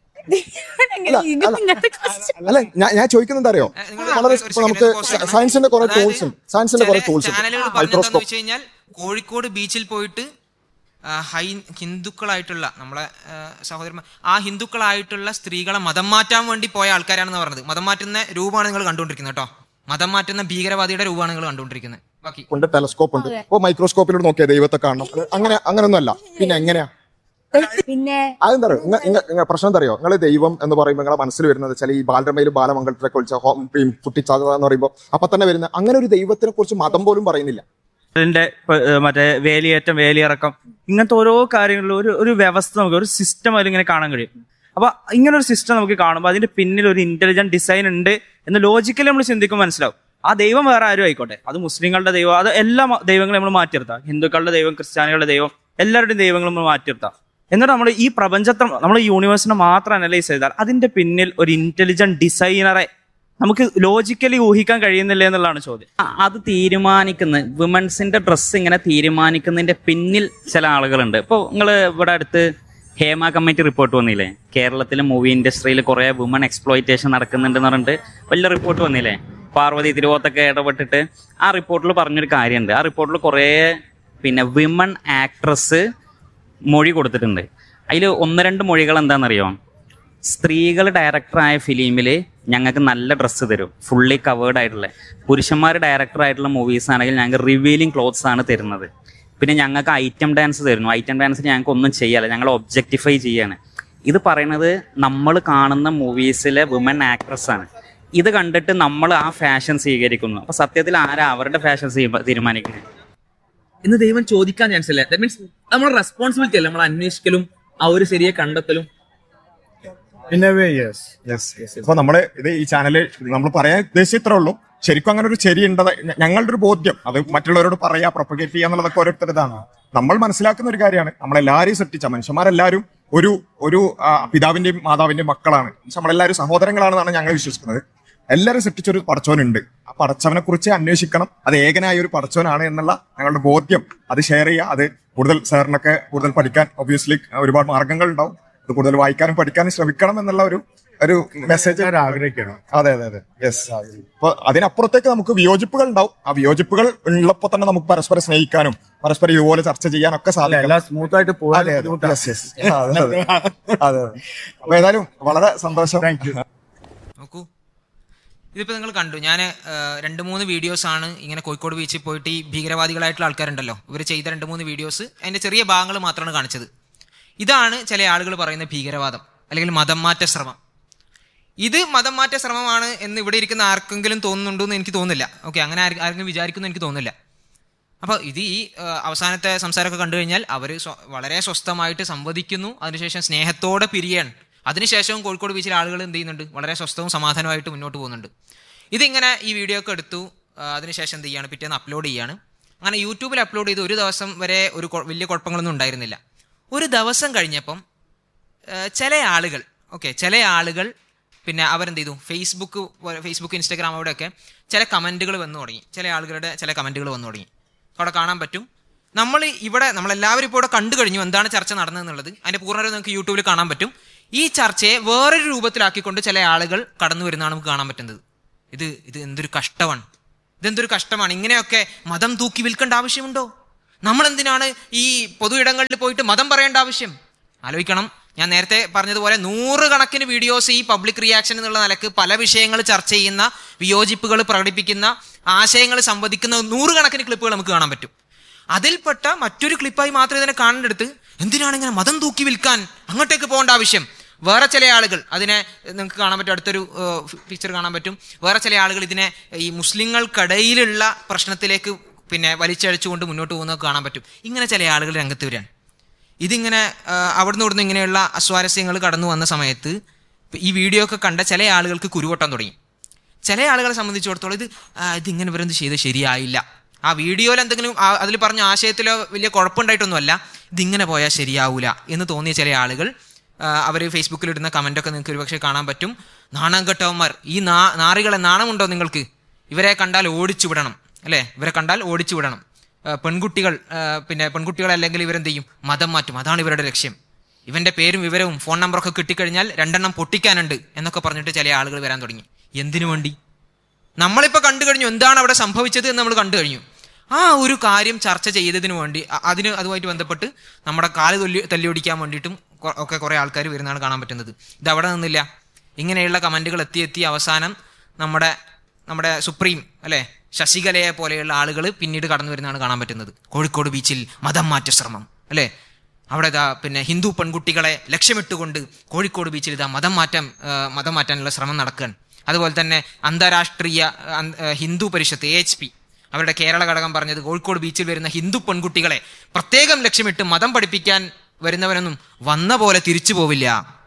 എങ്ങനെ ഇത് ഇങ്ങനത്തെ question? അല്ല ഞാൻ ഞാൻ ചോദിക്കുന്നത് അറിയോ ഏ, നിങ്ങൾ വളരെ ഒരു ഇപ്പൊ second, നമുക്ക് ഒരു question. സയൻസിന്റെ കുറെ അതായത് ടൂൾസ് ഉണ്ട് സയൻസിന്റെ കുറെ ചില ടൂൾസ് ഉണ്ട് ചാനലുകൾ പറഞ്ഞെന്താന്ന് മൈക്രോസ്കോപ്പ് വെച്ച് കഴിഞ്ഞാൽ കോഴിക്കോട് ബീച്ചിൽ പോയിട്ട് ആ, ഹൈ ഹിന്ദുക്കളായിട്ടുള്ള നമ്മളെ ആ, സഹോദരന്മാർ ആ ഹിന്ദുക്കളായിട്ടുള്ള സ്ത്രീകളെ മതം മാറ്റാൻ വേണ്ടി പോയ ആൾക്കാരാണെന്ന് പറഞ്ഞത് മതം മാറ്റുന്ന രൂപമാണ് നിങ്ങൾ കണ്ടുകൊണ്ടിരിക്കുന്നത് കേട്ടോ മതം മാറ്റുന്ന ഭീകരവാദിയുടെ രൂപമാണ് നിങ്ങൾ കണ്ടുകൊണ്ടിരിക്കുന്നത് ബാക്കി ഉണ്ട് ടെലസ്കോപ്പ് ഉണ്ട് ഇപ്പൊ മൈക്രോസ്കോപ്പിലൂടെ നോക്കിയാൽ ദൈവത്തെ കാണണം അത് അങ്ങനെ അങ്ങനെയൊന്നും അല്ല പിന്നെ എങ്ങനെയാ പിന്നെ അതെന്താ അറിയോ ഇങ്ങ- ഇങ്ങ- ഇങ്ങ പ്രശ്നം എന്താ അറിയോ നിങ്ങൾ ദൈവം എന്ന് പറയുമ്പോൾ നിങ്ങളെ മനസ്സിൽ വരുന്നത് ചില ഈ ബാലരമയിലും ബാലമംഗളത്തിലൊക്കെ വിളിച്ച കുട്ടിച്ചാക എന്ന് പറയുമ്പോൾ അപ്പൊ തന്നെ വരുന്ന അങ്ങനെ ഒരു ദൈവത്തിനെ കുറിച്ച് മതം പോലും പറയുന്നില്ല അതിന്റെ ഇപ്പൊ, ഏഹ്, മറ്റേ വേലിയേറ്റം വേലിയിറക്കം ഇങ്ങനത്തെ ഓരോ കാര്യങ്ങളിലും ഒരു ഒരു വ്യവസ്ഥ നമുക്ക് ഒരു സിസ്റ്റം അതിൽ ഇങ്ങനെ കാണാൻ കഴിയും അപ്പൊ ഇങ്ങനെ ഒരു സിസ്റ്റം നമുക്ക് കാണുമ്പോൾ അതിന്റെ പിന്നിൽ ഒരു ഇന്റലിജന്റ് ഡിസൈൻ ഉണ്ട് എന്ന് ലോജിക്കലി നമ്മൾ ചിന്തിക്കുമ്പോൾ മനസ്സിലാവും ആ ദൈവം വേറെ ആരും ആയിക്കോട്ടെ അത് മുസ്ലിങ്ങളുടെ ദൈവം അത് എല്ലാ മ- ദൈവങ്ങളെയും നമ്മൾ മാറ്റിയെടുത്താം ഹിന്ദുക്കളുടെ ദൈവം ക്രിസ്ത്യാനികളുടെ ദൈവം എല്ലാവരുടെയും ദൈവങ്ങളും നമ്മൾ മാറ്റിയെടുത്താം എന്നിട്ട് നമ്മൾ ഈ പ്രപഞ്ചത്തെ നമ്മൾ യൂണിവേഴ്സിനെ മാത്രം അനലൈസ് ചെയ്താൽ അതിന്റെ പിന്നിൽ ഒരു ഇന്റലിജന്റ് ഡിസൈനറെ നമുക്ക് ലോജിക്കലി ഊഹിക്കാൻ കഴിയുന്നില്ല എന്നുള്ളതാണ് ചോദ്യം ആ, അത് തീരുമാനിക്കുന്ന വിമൻസിന്റെ ഡ്രസ്സ് ഇങ്ങനെ തീരുമാനിക്കുന്നതിന്റെ പിന്നിൽ ചില ആളുകളുണ്ട് ഇപ്പോൾ നിങ്ങൾ ഇവിടെ അടുത്ത് ഹേമ കമ്മിറ്റി റിപ്പോർട്ട് വന്നില്ലേ കേരളത്തിലെ മൂവി ഇൻഡസ്ട്രിയിൽ കുറെ വുമൺ എക്സ്പ്ലോയിറ്റേഷൻ നടക്കുന്നുണ്ടെന്ന് പറഞ്ഞിട്ട് വലിയ റിപ്പോർട്ട് വന്നില്ലേ പാർവതി തിരുവോത്തൊക്കെ ഇടപെട്ടിട്ട് ആ റിപ്പോർട്ടിൽ പറഞ്ഞൊരു കാര്യമുണ്ട് ആ റിപ്പോർട്ടിൽ കുറേ പിന്നെ വിമൺ ആക്ട്രസ് മൊഴി കൊടുത്തിട്ടുണ്ട് അതിൽ ഒന്ന് രണ്ട് മൊഴികൾ എന്താണെന്നറിയോ സ്ത്രീകൾ ഡയറക്ടറായ ഫിലിമിൽ ഞങ്ങൾക്ക് നല്ല ഡ്രസ്സ് തരും ഫുള്ളി കവേർഡ് ആയിട്ടുള്ള പുരുഷന്മാർ ഡയറക്ടർ ആയിട്ടുള്ള മൂവീസ് ആണെങ്കിൽ ഞങ്ങൾക്ക് റിവീലിംഗ് ക്ലോത്ത്സ് ആണ് തരുന്നത് പിന്നെ ഞങ്ങൾക്ക് ഐറ്റം ഡാൻസ് തരുന്നു ഐറ്റം ഡാൻസ് ഞങ്ങൾക്ക് ഒന്നും ചെയ്യാല്ല ഞങ്ങൾ ഒബ്ജക്ടിഫൈ ചെയ്യാണ് ഇത് പറയുന്നത് നമ്മൾ കാണുന്ന മൂവീസിലെ വുമൻ ആക്ട്രസ് ആണ് ഇത് കണ്ടിട്ട് നമ്മൾ ആ ഫാഷൻ സ്വീകരിക്കുന്നു അപ്പൊ സത്യത്തിൽ ആരാ അവരുടെ ഫാഷൻ തീരുമാനിക്കുന്നത് ഇന്ന് ദൈവം ചോദിക്കാൻ ചാൻസ് ഇല്ല ദാറ്റ് മീൻസ് നമ്മുടെ റെസ്പോൺസിബിലിറ്റി അല്ല നമ്മൾ അന്വേഷിക്കലും ആ ഒരു ശരിയെ കണ്ടെത്തലും ഇപ്പൊ നമ്മള് ഇത് ഈ ചാനല് നമ്മൾ പറയാൻ ഉദ്ദേശിച്ച ഇത്രേ ഉള്ളൂ ശരിക്കും അങ്ങനെ ഒരു ശരി ഉണ്ടത് ഞ- ഞങ്ങളുടെ ഒരു ബോധ്യം അത് മറ്റുള്ളവരോട് പറയാ പ്രൊപ്പഗേറ്റ് ചെയ്യുക എന്നുള്ളതൊക്കെ ഓരോരുത്തരുതാണ് നമ്മൾ മനസ്സിലാക്കുന്ന ഒരു കാര്യമാണ് നമ്മളെല്ലാരെയും സൃഷ്ടിച്ച മനുഷ്യന്മാരെല്ലാവരും ഒരു ഒരു ആ, പിതാവിന്റെയും മാതാവിന്റെയും മക്കളാണ് നമ്മളെല്ലാവരും സഹോദരങ്ങളാണെന്നാണ് ഞങ്ങൾ വിശ്വസിക്കുന്നത് എല്ലാവരും സൃഷ്ടിച്ചൊരു പടച്ചോനുണ്ട് ആ പടച്ചവനെ കുറിച്ച് അന്വേഷിക്കണം അത് ഏകനായ ഒരു പടച്ചോനാണ് എന്നുള്ള ഞങ്ങളുടെ ബോധ്യം അത് ഷെയർ ചെയ്യുക അത് കൂടുതൽ സാറിനൊക്കെ കൂടുതൽ പഠിക്കാൻ ഒബ്വിയസ്ലി ഒരുപാട് മാർഗങ്ങൾ ഉണ്ടാവും അത് കൂടുതൽ വായിക്കാനും പഠിക്കാനും ശ്രമിക്കണം എന്നുള്ള ഒരു ഒരു മെസ്സേജ് ആഗ്രഹിക്കണം അതെ അതെ അതെ യെസ് അപ്പൊ അതിനപ്പുറത്തേക്ക് നമുക്ക് വിയോജിപ്പുകൾ ഉണ്ടാവും ആ വിയോജിപ്പുകൾ ഉള്ളപ്പോൾ തന്നെ നമുക്ക് പരസ്പരം സ്നേഹിക്കാനും പരസ്പരം ഇതുപോലെ ചർച്ച ചെയ്യാനൊക്കെ സാധിക്കും സ്മൂത്ത് ആയിട്ട് അതെ അതെ Yes, yes. അതെ അതെ അതെ അതെ അപ്പൊ ഏതായാലും വളരെ സന്തോഷം താങ്ക് യു നോക്കൂ ഇതിപ്പോൾ നിങ്ങൾ കണ്ടു ഞാൻ രണ്ട് മൂന്ന് വീഡിയോസ് ആണ് ഇങ്ങനെ കോഴിക്കോട് ബീച്ചിൽ പോയിട്ട് ഈ ഭീകരവാദികളായിട്ടുള്ള ആൾക്കാരുണ്ടല്ലോ ഇവർ ചെയ്ത രണ്ട് മൂന്ന് വീഡിയോസ് അതിൻ്റെ ചെറിയ ഭാഗങ്ങൾ മാത്രമാണ് കാണിച്ചത് ഇതാണ് ചില ആളുകൾ പറയുന്ന ഭീകരവാദം അല്ലെങ്കിൽ മതം മാറ്റ ശ്രമം ഇത് മതം മാറ്റ ശ്രമമാണ് എന്ന് ഇവിടെ ഇരിക്കുന്ന ആർക്കെങ്കിലും തോന്നുന്നുണ്ടോ എന്ന് എനിക്ക് തോന്നുന്നില്ല ഓക്കെ അങ്ങനെ ആര് ആരെങ്കിലും വിചാരിക്കുന്നു എനിക്ക് തോന്നുന്നില്ല അപ്പോൾ ഇത് ഈ ആ, അവസാനത്തെ സംസാരമൊക്കെ കണ്ടു കഴിഞ്ഞാൽ അവർ വളരെ സ്വസ്ഥമായിട്ട് സംവദിക്കുന്നു അതിനുശേഷം സ്നേഹത്തോടെ പിരിയാണ് അതിനുശേഷവും കോഴിക്കോട് ബീച്ചിലെ ആളുകൾ എന്ത് ചെയ്യുന്നുണ്ട് വളരെ സ്വസ്ഥവും സമാധാനമായിട്ട് മുന്നോട്ട് പോകുന്നുണ്ട് ഇതിങ്ങനെ ഈ വീഡിയോ ഒക്കെ എടുത്തു ആ, അതിനുശേഷം എന്ത് ചെയ്യാണ് പിറ്റേന്ന് അപ്ലോഡ് ചെയ്യാണ് അങ്ങനെ യൂട്യൂബിൽ അപ്ലോഡ് ചെയ്ത് ഒരു ദിവസം വരെ ഒരു കൊ- വലിയ കുഴപ്പങ്ങളൊന്നും ഉണ്ടായിരുന്നില്ല ഒരു ദിവസം കഴിഞ്ഞപ്പം ആ, ചില ആളുകൾ ഓക്കെ ചില ആളുകൾ പിന്നെ അവരെന്ത് ചെയ്തു ഫേസ്ബുക്ക് പോലെ- ഫേസ്ബുക്ക് ഇൻസ്റ്റാഗ്രാം അവിടെയൊക്കെ ചില കമൻറ്റുകൾ വന്നു തുടങ്ങി ചില ആളുകളുടെ ചില കമൻറ്റുകൾ വന്നു തുടങ്ങി അവിടെ കാണാൻ പറ്റും നമ്മൾ ഇവിടെ നമ്മളെല്ലാവരും ഇപ്പോൾ ഇവിടെ കണ്ടു കഴിഞ്ഞു എന്താണ് ചർച്ച നടന്നതെന്നുള്ളത് അതിന്റെ പൂർണ്ണത നിങ്ങൾക്ക് യൂട്യൂബിൽ കാണാൻ പറ്റും ഈ ചർച്ചയെ വേറൊരു രൂപത്തിലാക്കിക്കൊണ്ട് ചില ആളുകൾ കടന്നു വരുന്നതാണ് നമുക്ക് കാണാൻ പറ്റുന്നത് ഇത് ഇത് എന്തൊരു കഷ്ടമാണ് ഇതെന്തൊരു കഷ്ടമാണ് ഇങ്ങനെയൊക്കെ മതം തൂക്കി വിൽക്കേണ്ട ആവശ്യമുണ്ടോ നമ്മൾ എന്തിനാണ് ഈ പൊതു ഇടങ്ങളിൽ പോയിട്ട് മതം പറയേണ്ട ആവശ്യം ആലോചിക്കണം ഞാൻ നേരത്തെ പറഞ്ഞതുപോലെ നൂറുകണക്കിന് വീഡിയോസ് ഈ പബ്ലിക് റിയാക്ഷൻ എന്നുള്ള നിലക്ക് പല വിഷയങ്ങൾ ചർച്ച ചെയ്യുന്ന വിയോജിപ്പുകൾ പ്രകടിപ്പിക്കുന്ന ആശയങ്ങൾ സംവദിക്കുന്ന നൂറുകണക്കിന് ക്ലിപ്പുകൾ നമുക്ക് കാണാൻ പറ്റും അതിൽപ്പെട്ട മറ്റൊരു ക്ലിപ്പായി മാത്രം ഇതിനെ കാണേണ്ടടുത്ത് എന്തിനാണ് ഇങ്ങനെ മതം തൂക്കി വിൽക്കാൻ അങ്ങോട്ടേക്ക് പോകേണ്ട ആവശ്യം വേറെ ചില ആളുകൾ അതിനെ നിങ്ങൾക്ക് കാണാൻ പറ്റും അടുത്തൊരു പിക്ചർ കാണാൻ പറ്റും വേറെ ചില ആളുകൾ ഇതിനെ ഈ മുസ്ലിങ്ങൾക്കിടയിലുള്ള പ്രശ്നത്തിലേക്ക് പിന്നെ വലിച്ചഴിച്ചുകൊണ്ട് മുന്നോട്ട് പോകുന്നത് കാണാൻ പറ്റും ഇങ്ങനെ ചില ആളുകൾ രംഗത്ത് വരികയാണ് ഇതിങ്ങനെ ആ, അവിടുന്ന് ഇവിടുന്ന് ഇങ്ങനെയുള്ള അസ്വാരസ്യങ്ങൾ കടന്നു വന്ന സമയത്ത് ഈ വീഡിയോ ഒക്കെ കണ്ട ചില ആളുകൾക്ക് കുരുവട്ടം തുടങ്ങി ചില ആളുകളെ സംബന്ധിച്ചിടത്തോളം ഇത് ആ, ഇതിങ്ങനെ ഇവരെന്ത് ചെയ്ത് ശരിയായില്ല ആ വീഡിയോയിൽ എന്തെങ്കിലും ആ- അതിൽ പറഞ്ഞ ആശയത്തിലോ വലിയ കുഴപ്പമുണ്ടായിട്ടൊന്നുമല്ല ഇതിങ്ങനെ പോയാൽ ശരിയാവൂല എന്ന് തോന്നിയ ചില ആളുകൾ അവർ ഫേസ്ബുക്കിൽ ഇടുന്ന കമൻ്റൊക്കെ നിങ്ങൾക്ക് ഒരുപക്ഷെ കാണാൻ പറ്റും നാണം കെട്ടവന്മാർ ഈ നാ നാറികളെ നാണമുണ്ടോ നിങ്ങൾക്ക് ഇവരെ കണ്ടാൽ ഓടിച്ചു വിടണം അല്ലേ ഇവരെ കണ്ടാൽ ഓടിച്ചു വിടണം ആ, പെൺകുട്ടികൾ ആ, പിന്നെ പെൺകുട്ടികൾ അല്ലെങ്കിൽ ഇവരെന്ത് ചെയ്യും മതം മാറ്റും അതാണ് ഇവരുടെ ലക്ഷ്യം ഇവന്റെ പേരും വിവരവും ഫോൺ നമ്പറൊക്കെ കിട്ടിക്കഴിഞ്ഞാൽ രണ്ടെണ്ണം പൊട്ടിക്കാനുണ്ട് എന്നൊക്കെ പറഞ്ഞിട്ട് ചില ആളുകൾ വരാൻ തുടങ്ങി എന്തിനു വേണ്ടി നമ്മളിപ്പോൾ കണ്ടു കഴിഞ്ഞു എന്താണ് അവിടെ സംഭവിച്ചത് എന്ന് നമ്മൾ കണ്ടു കഴിഞ്ഞു ആ ഒരു കാര്യം ചർച്ച ചെയ്തതിനു വേണ്ടി അ- അതിന് അതുമായിട്ട് ബന്ധപ്പെട്ട് നമ്മുടെ കാല് തൊല്ലി തല്ലിയൊടിക്കാൻ വേണ്ടിയിട്ടും കൊ- ഒക്കെ കുറേ ആൾക്കാർ വരുന്നതാണ് കാണാൻ പറ്റുന്നത് ഇത് അവിടെ നിന്നില്ല ഇങ്ങനെയുള്ള കമന്റുകൾ എത്തി എത്തി അവസാനം നമ്മുടെ നമ്മുടെ സുപ്രീം അല്ലെ ശശികലയെ പോലെയുള്ള ആളുകൾ പിന്നീട് കടന്നു വരുന്നതാണ് കാണാൻ പറ്റുന്നത് കോഴിക്കോട് ബീച്ചിൽ മതം മാറ്റ ശ്രമം അല്ലേ അവിടെ ഇതാ പിന്നെ ഹിന്ദു പെൺകുട്ടികളെ ലക്ഷ്യമിട്ടുകൊണ്ട് കോഴിക്കോട് ബീച്ചിൽ ഇതാ മതം മാറ്റാൻ ആ, മതം മാറ്റാനുള്ള ശ്രമം നടക്കുകയാണ് അതുപോലെ തന്നെ അന്താരാഷ്ട്രീയ ആ, അന്ത- ആ, Hindu Parishad A H P അവരുടെ കേരള ഘടകം പറഞ്ഞത് കോഴിക്കോട് ബീച്ചിൽ വരുന്ന ഹിന്ദു പെൺകുട്ടികളെ പ്രത്യേകം ലക്ഷ്യമിട്ട് മതം പഠിപ്പിക്കാൻ വരുന്നവരൊന്നും വന്ന പോലെ തിരിച്ചു പോവില്ല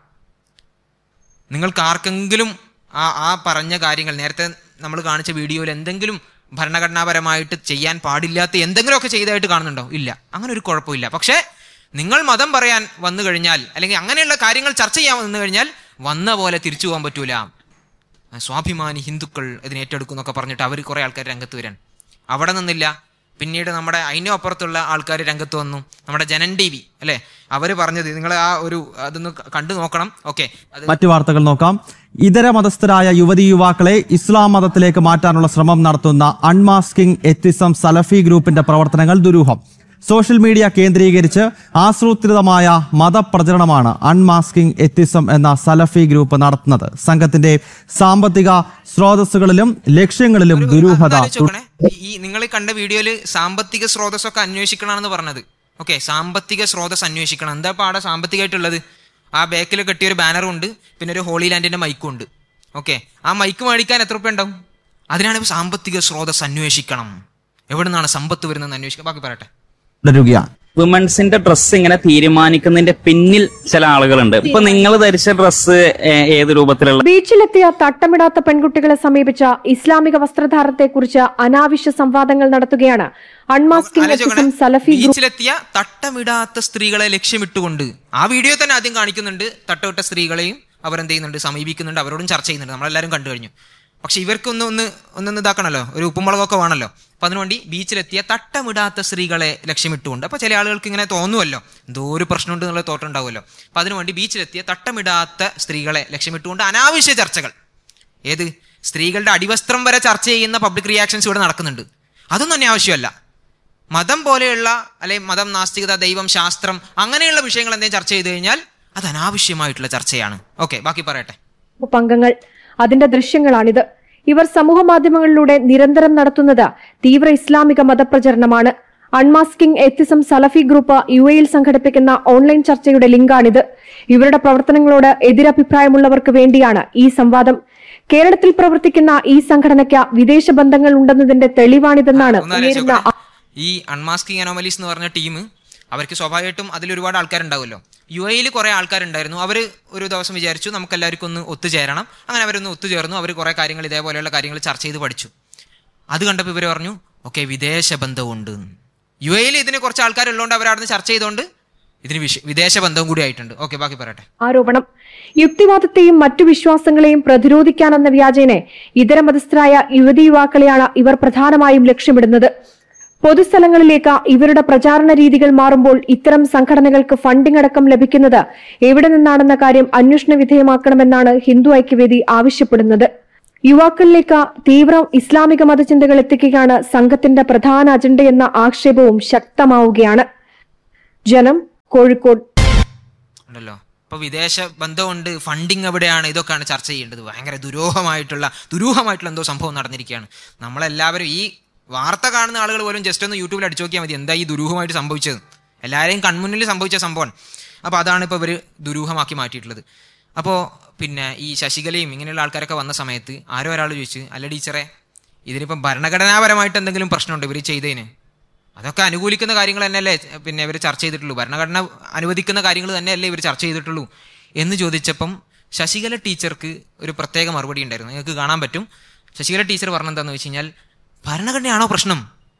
നിങ്ങൾക്ക് ആർക്കെങ്കിലും ആ ആ പറഞ്ഞ കാര്യങ്ങൾ നേരത്തെ നമ്മൾ കാണിച്ച വീഡിയോയിൽ എന്തെങ്കിലും ഭരണഘടനാപരമായിട്ട് ചെയ്യാൻ പാടില്ലാത്ത എന്തെങ്കിലുമൊക്കെ ചെയ്തതായിട്ട് കാണുന്നുണ്ടോ ഇല്ല അങ്ങനെ ഒരു കുഴപ്പമില്ല പക്ഷേ നിങ്ങൾ മതം പറയാൻ വന്നു കഴിഞ്ഞാൽ അല്ലെങ്കിൽ അങ്ങനെയുള്ള കാര്യങ്ങൾ ചർച്ച ചെയ്യാൻ വന്നു കഴിഞ്ഞാൽ വന്ന പോലെ തിരിച്ചു പോകാൻ പറ്റൂല ആ, സ്വാഭിമാനി ഹിന്ദുക്കൾ ഇതിനെ ഏറ്റെടുക്കും എന്നൊക്കെ പറഞ്ഞിട്ട് അവർ കുറേ ആൾക്കാർ രംഗത്ത് വരാൻ അവിടെ നിന്നില്ല പിന്നീട് നമ്മുടെ അതിനും അപ്പുറത്തുള്ള ആൾക്കാർ രംഗത്ത് വന്നു നമ്മുടെ ജനൻ ടി വി അല്ലേ അവർ പറഞ്ഞത് നിങ്ങൾ ആ ഒരു അതൊന്ന് കണ്ടു നോക്കണം ഓക്കെ അത് മറ്റു വാർത്തകൾ നോക്കാം ഇതര മതസ്ഥരായ യുവതി യുവാക്കളെ ഇസ്ലാം മതത്തിലേക്ക് മാറ്റാനുള്ള ശ്രമം നടത്തുന്ന അൺമാസ്കിംഗ് എത്തിസം സലഫി ഗ്രൂപ്പിന്റെ പ്രവർത്തനങ്ങൾ ദുരൂഹം സോഷ്യൽ മീഡിയ കേന്ദ്രീകരിച്ച് ആസൂത്രിതമായ മതപ്രചരണമാണ് അൺമാസ്കിംഗ് എത്തിസം എന്ന സലഫി ഗ്രൂപ്പ് നടത്തുന്നത് സംഘത്തിന്റെ സാമ്പത്തിക സ്രോതസ്സുകളിലും ലക്ഷ്യങ്ങളിലും ദുരൂഹത ആലോചിച്ച് നോക്കണേ. ഈ- ഈ നിങ്ങൾ കണ്ട വീഡിയോയിൽ സാമ്പത്തിക സ്രോതസ്സൊക്കെ അന്വേഷിക്കണമെന്ന് പറഞ്ഞത് ഓക്കെ സാമ്പത്തിക സ്രോതസ് അന്വേഷിക്കണം എന്താ ഇപ്പൊ അവിടെ സാമ്പത്തികമായിട്ടുള്ളത് ആ ബാക്കിൽ കെട്ടിയ ഒരു ബാനറും ഉണ്ട് പിന്നെ ഒരു ഹോളി ലാൻഡിന്റെ മൈക്കും ഉണ്ട് ഓക്കെ ആ മൈക്ക് മേടിക്കാൻ എത്ര രൂപ ഉണ്ടാവും അതിനാണ് ഇപ്പൊ സാമ്പത്തിക സ്രോതസ് അന്വേഷിക്കണം എവിടെ നിന്നാണ് സമ്പത്ത് വരുന്നതെന്ന് അന്വേഷിക്കണം ബാക്കി പറയട്ടെ തുടരുകയാണ് വിമൻസിന്റെ ഡ്രസ്സ് ഇങ്ങനെ തീരുമാനിക്കുന്നതിന്റെ പിന്നിൽ ചില ആളുകളുണ്ട് ഇപ്പൊ നിങ്ങൾ ധരിച്ച ഡ്രസ്സ് ഏത് രൂപത്തിലുള്ള ബീച്ചിലെത്തിയ തട്ടമിടാത്ത പെൺകുട്ടികളെ സമീപിച്ച ഇസ്ലാമിക വസ്ത്രധാരണത്തെക്കുറിച്ച് അനാവശ്യ സംവാദങ്ങൾ നടത്തുകയാണ് അൺമാസ്കിംഗ് എത്തിസം സലഫി ഗ്രൂപ്പ് ബീച്ചിലെത്തിയ തട്ടമിടാത്ത സ്ത്രീകളെ ലക്ഷ്യമിട്ടുകൊണ്ട് ആ വീഡിയോ തന്നെ ആദ്യം കാണിക്കുന്നുണ്ട് തട്ടമിട്ട സ്ത്രീകളെയും അവരെന്ത് ചെയ്യുന്നുണ്ട് സമീപിക്കുന്നുണ്ട് അവരോടും ചർച്ച ചെയ്യുന്നുണ്ട് നമ്മളെല്ലാവരും കണ്ടു കഴിഞ്ഞു പക്ഷെ ഇവർക്കൊന്ന് ഒന്ന് ഒന്നൊന്ന് ഇതാക്കണല്ലോ ഒരു ഉപ്പുമുളകൊക്കെ വേണമല്ലോ അപ്പൊ അതിനുവേണ്ടി ബീച്ചിലെത്തിയ തട്ടമിടാത്ത സ്ത്രീകളെ ലക്ഷ്യമിട്ടുകൊണ്ട് അപ്പൊ ചില ആളുകൾക്ക് ഇങ്ങനെ തോന്നുമല്ലോ എന്തോ ഒരു പ്രശ്നമുണ്ട് എന്നുള്ള തോട്ടം ഉണ്ടാവുമല്ലോ അപ്പൊ അതിനുവേണ്ടി ബീച്ചിലെത്തിയ തട്ടമിടാത്ത സ്ത്രീകളെ ലക്ഷ്യമിട്ടുകൊണ്ട് അനാവശ്യ ചർച്ചകൾ ഏത് സ്ത്രീകളുടെ അടിവസ്ത്രം വരെ ചർച്ച ചെയ്യുന്ന പബ്ലിക് റിയാക്ഷൻസ് ഇവിടെ നടക്കുന്നുണ്ട് അതൊന്നും തന്നെ ആവശ്യമല്ല മതം പോലെയുള്ള അല്ലെ മതം നാസ്തികത ദൈവം ശാസ്ത്രം അങ്ങനെയുള്ള വിഷയങ്ങൾ എന്തെങ്കിലും ചർച്ച ചെയ്തു കഴിഞ്ഞാൽ അത് അനാവശ്യമായിട്ടുള്ള ചർച്ചയാണ് ഓക്കെ ബാക്കി പറയട്ടെ അംഗങ്ങൾ അതിന്റെ ദൃശ്യങ്ങളാണിത് ഇവർ സമൂഹ മാധ്യമങ്ങളിലൂടെ നിരന്തരം നടത്തുന്നത് തീവ്ര ഇസ്ലാമിക മതപ്രചരണമാണ് അൺമാസ്കിംഗ് എത്തിസം സലഫി ഗ്രൂപ്പ് യു എയിൽ സംഘടിപ്പിക്കുന്ന ഓൺലൈൻ ചർച്ചയുടെ ലിങ്കാണിത് ഇവരുടെ പ്രവർത്തനങ്ങളോട് എതിരഭിപ്രായമുള്ളവർക്ക് വേണ്ടിയാണ് ഈ സംവാദം കേരളത്തിൽ പ്രവർത്തിക്കുന്ന ഈ സംഘടനയ്ക്ക് വിദേശ ബന്ധങ്ങൾ ഉണ്ടെന്നതിന്റെ തെളിവാണിതെന്നാണ് ഉയരുന്ന ഈ അൺമാസ്കിംഗ് അനോമലീസ് എന്ന് പറഞ്ഞ ടീം അവർക്ക് സ്വാഭാവികമായിട്ടും അതിൽ ഒരുപാട് ആൾക്കാരുണ്ടാവുമല്ലോ യു എയിൽ കുറെ ആൾക്കാരുണ്ടായിരുന്നു അവർ ഒരു ദിവസം വിചാരിച്ചു നമുക്ക് എല്ലാവർക്കും ഒന്ന് ഒത്തുചേരണം അങ്ങനെ അവരൊന്ന് ഒത്തുചേർന്നു അവർ കുറെ കാര്യങ്ങൾ ഇതേപോലെയുള്ള കാര്യങ്ങൾ ചർച്ച ചെയ്ത് പഠിച്ചു അത് കണ്ടപ്പോൾ ഇവർ പറഞ്ഞു ഓക്കെ വിദേശ ബന്ധമുണ്ട് യു എയിൽ ഇതിന് കുറച്ച് ആൾക്കാരുള്ളതുകൊണ്ട് അവരവിടുന്ന് ചർച്ച ചെയ്തുകൊണ്ട് ഇതിന് വിശ- വിദേശ ബന്ധവും കൂടി ആയിട്ടുണ്ട് ഓക്കെ ബാക്കി പറയട്ടെ ആരോപണം യുക്തിവാദത്തെയും മറ്റു വിശ്വാസങ്ങളെയും പ്രതിരോധിക്കാനെന്ന വ്യാജേനെ ഇതര മതസ്ഥരായ യുവതി യുവാക്കളെയാണ് ഇവർ പ്രധാനമായും ലക്ഷ്യമിടുന്നത് പൊതുസ്ഥലങ്ങളിലേക്ക് ഇവരുടെ പ്രചാരണ രീതികൾ മാറുമ്പോൾ ഇത്തരം സംഘടനകൾക്ക് ഫണ്ടിംഗ് അടക്കം ലഭിക്കുന്നത് എവിടെ നിന്നാണെന്ന കാര്യം അന്വേഷണ വിധേയമാക്കണമെന്നാണ് ഹിന്ദു ഐക്യവേദി ആവശ്യപ്പെടുന്നത് യുവാക്കളിലേക്ക് തീവ്ര ഇസ്ലാമിക മതചിന്തകൾ എത്തിക്കുകയാണ് സംഘത്തിന്റെ പ്രധാന അജണ്ടയെന്ന ആക്ഷേപവും ശക്തമാവുകയാണ് ജനം കോഴിക്കോട് ഉണ്ടല്ലോ ഇപ്പൊ വിദേശ ബന്ധമുണ്ട് ഫണ്ടിങ് എവിടെയാണ് ഇതൊക്കെയാണ് ചർച്ച ചെയ്യേണ്ടത് ഭയങ്കര ദുരൂഹമായിട്ടുള്ള ദുരൂഹമായിട്ടുള്ള എന്തോ സംഭവം നടന്നിരിക്കുകയാണ് നമ്മളെല്ലാവരും ഈ വാർത്ത കാണുന്ന ആളുകൾ പോലും ജസ്റ്റ് ഒന്ന് യൂട്യൂബിൽ അടിച്ചു നോക്കിയാൽ മതി എന്താ ഈ ദുരൂഹമായിട്ട് സംഭവിച്ചത് എല്ലാവരെയും കൺമുന്നിൽ സംഭവിച്ച സംഭവമാണ് അപ്പോൾ അതാണ് ഇപ്പോൾ ഇവർ ദുരൂഹമാക്കി മാറ്റിയിട്ടുള്ളത് അപ്പോൾ പിന്നെ ഈ ശശികലയും ഇങ്ങനെയുള്ള ആൾക്കാരൊക്കെ വന്ന സമയത്ത് ആരോ ഒരാൾ ചോദിച്ചു അല്ല ടീച്ചറെ ഇതിനിപ്പം ഭരണഘടനാപരമായിട്ട് എന്തെങ്കിലും പ്രശ്നമുണ്ട് ഇവർ ചെയ്തതിന് അതൊക്കെ അനുകൂലിക്കുന്ന കാര്യങ്ങൾ തന്നെയല്ലേ പിന്നെ ഇവർ ചർച്ച ചെയ്തിട്ടുള്ളൂ ഭരണഘടന അനുവദിക്കുന്ന കാര്യങ്ങൾ തന്നെയല്ലേ ഇവർ ചർച്ച ചെയ്തിട്ടുള്ളൂ എന്ന് ചോദിച്ചപ്പം ശശികല ടീച്ചർക്ക് ഒരു പ്രത്യേക മറുപടി ഉണ്ടായിരുന്നു നിങ്ങൾക്ക് കാണാൻ പറ്റും ശശികല ടീച്ചർ പറഞ്ഞെന്താന്ന് വെച്ച് കഴിഞ്ഞാൽ ഭരണഘടനയാണോ പ്രശ്നം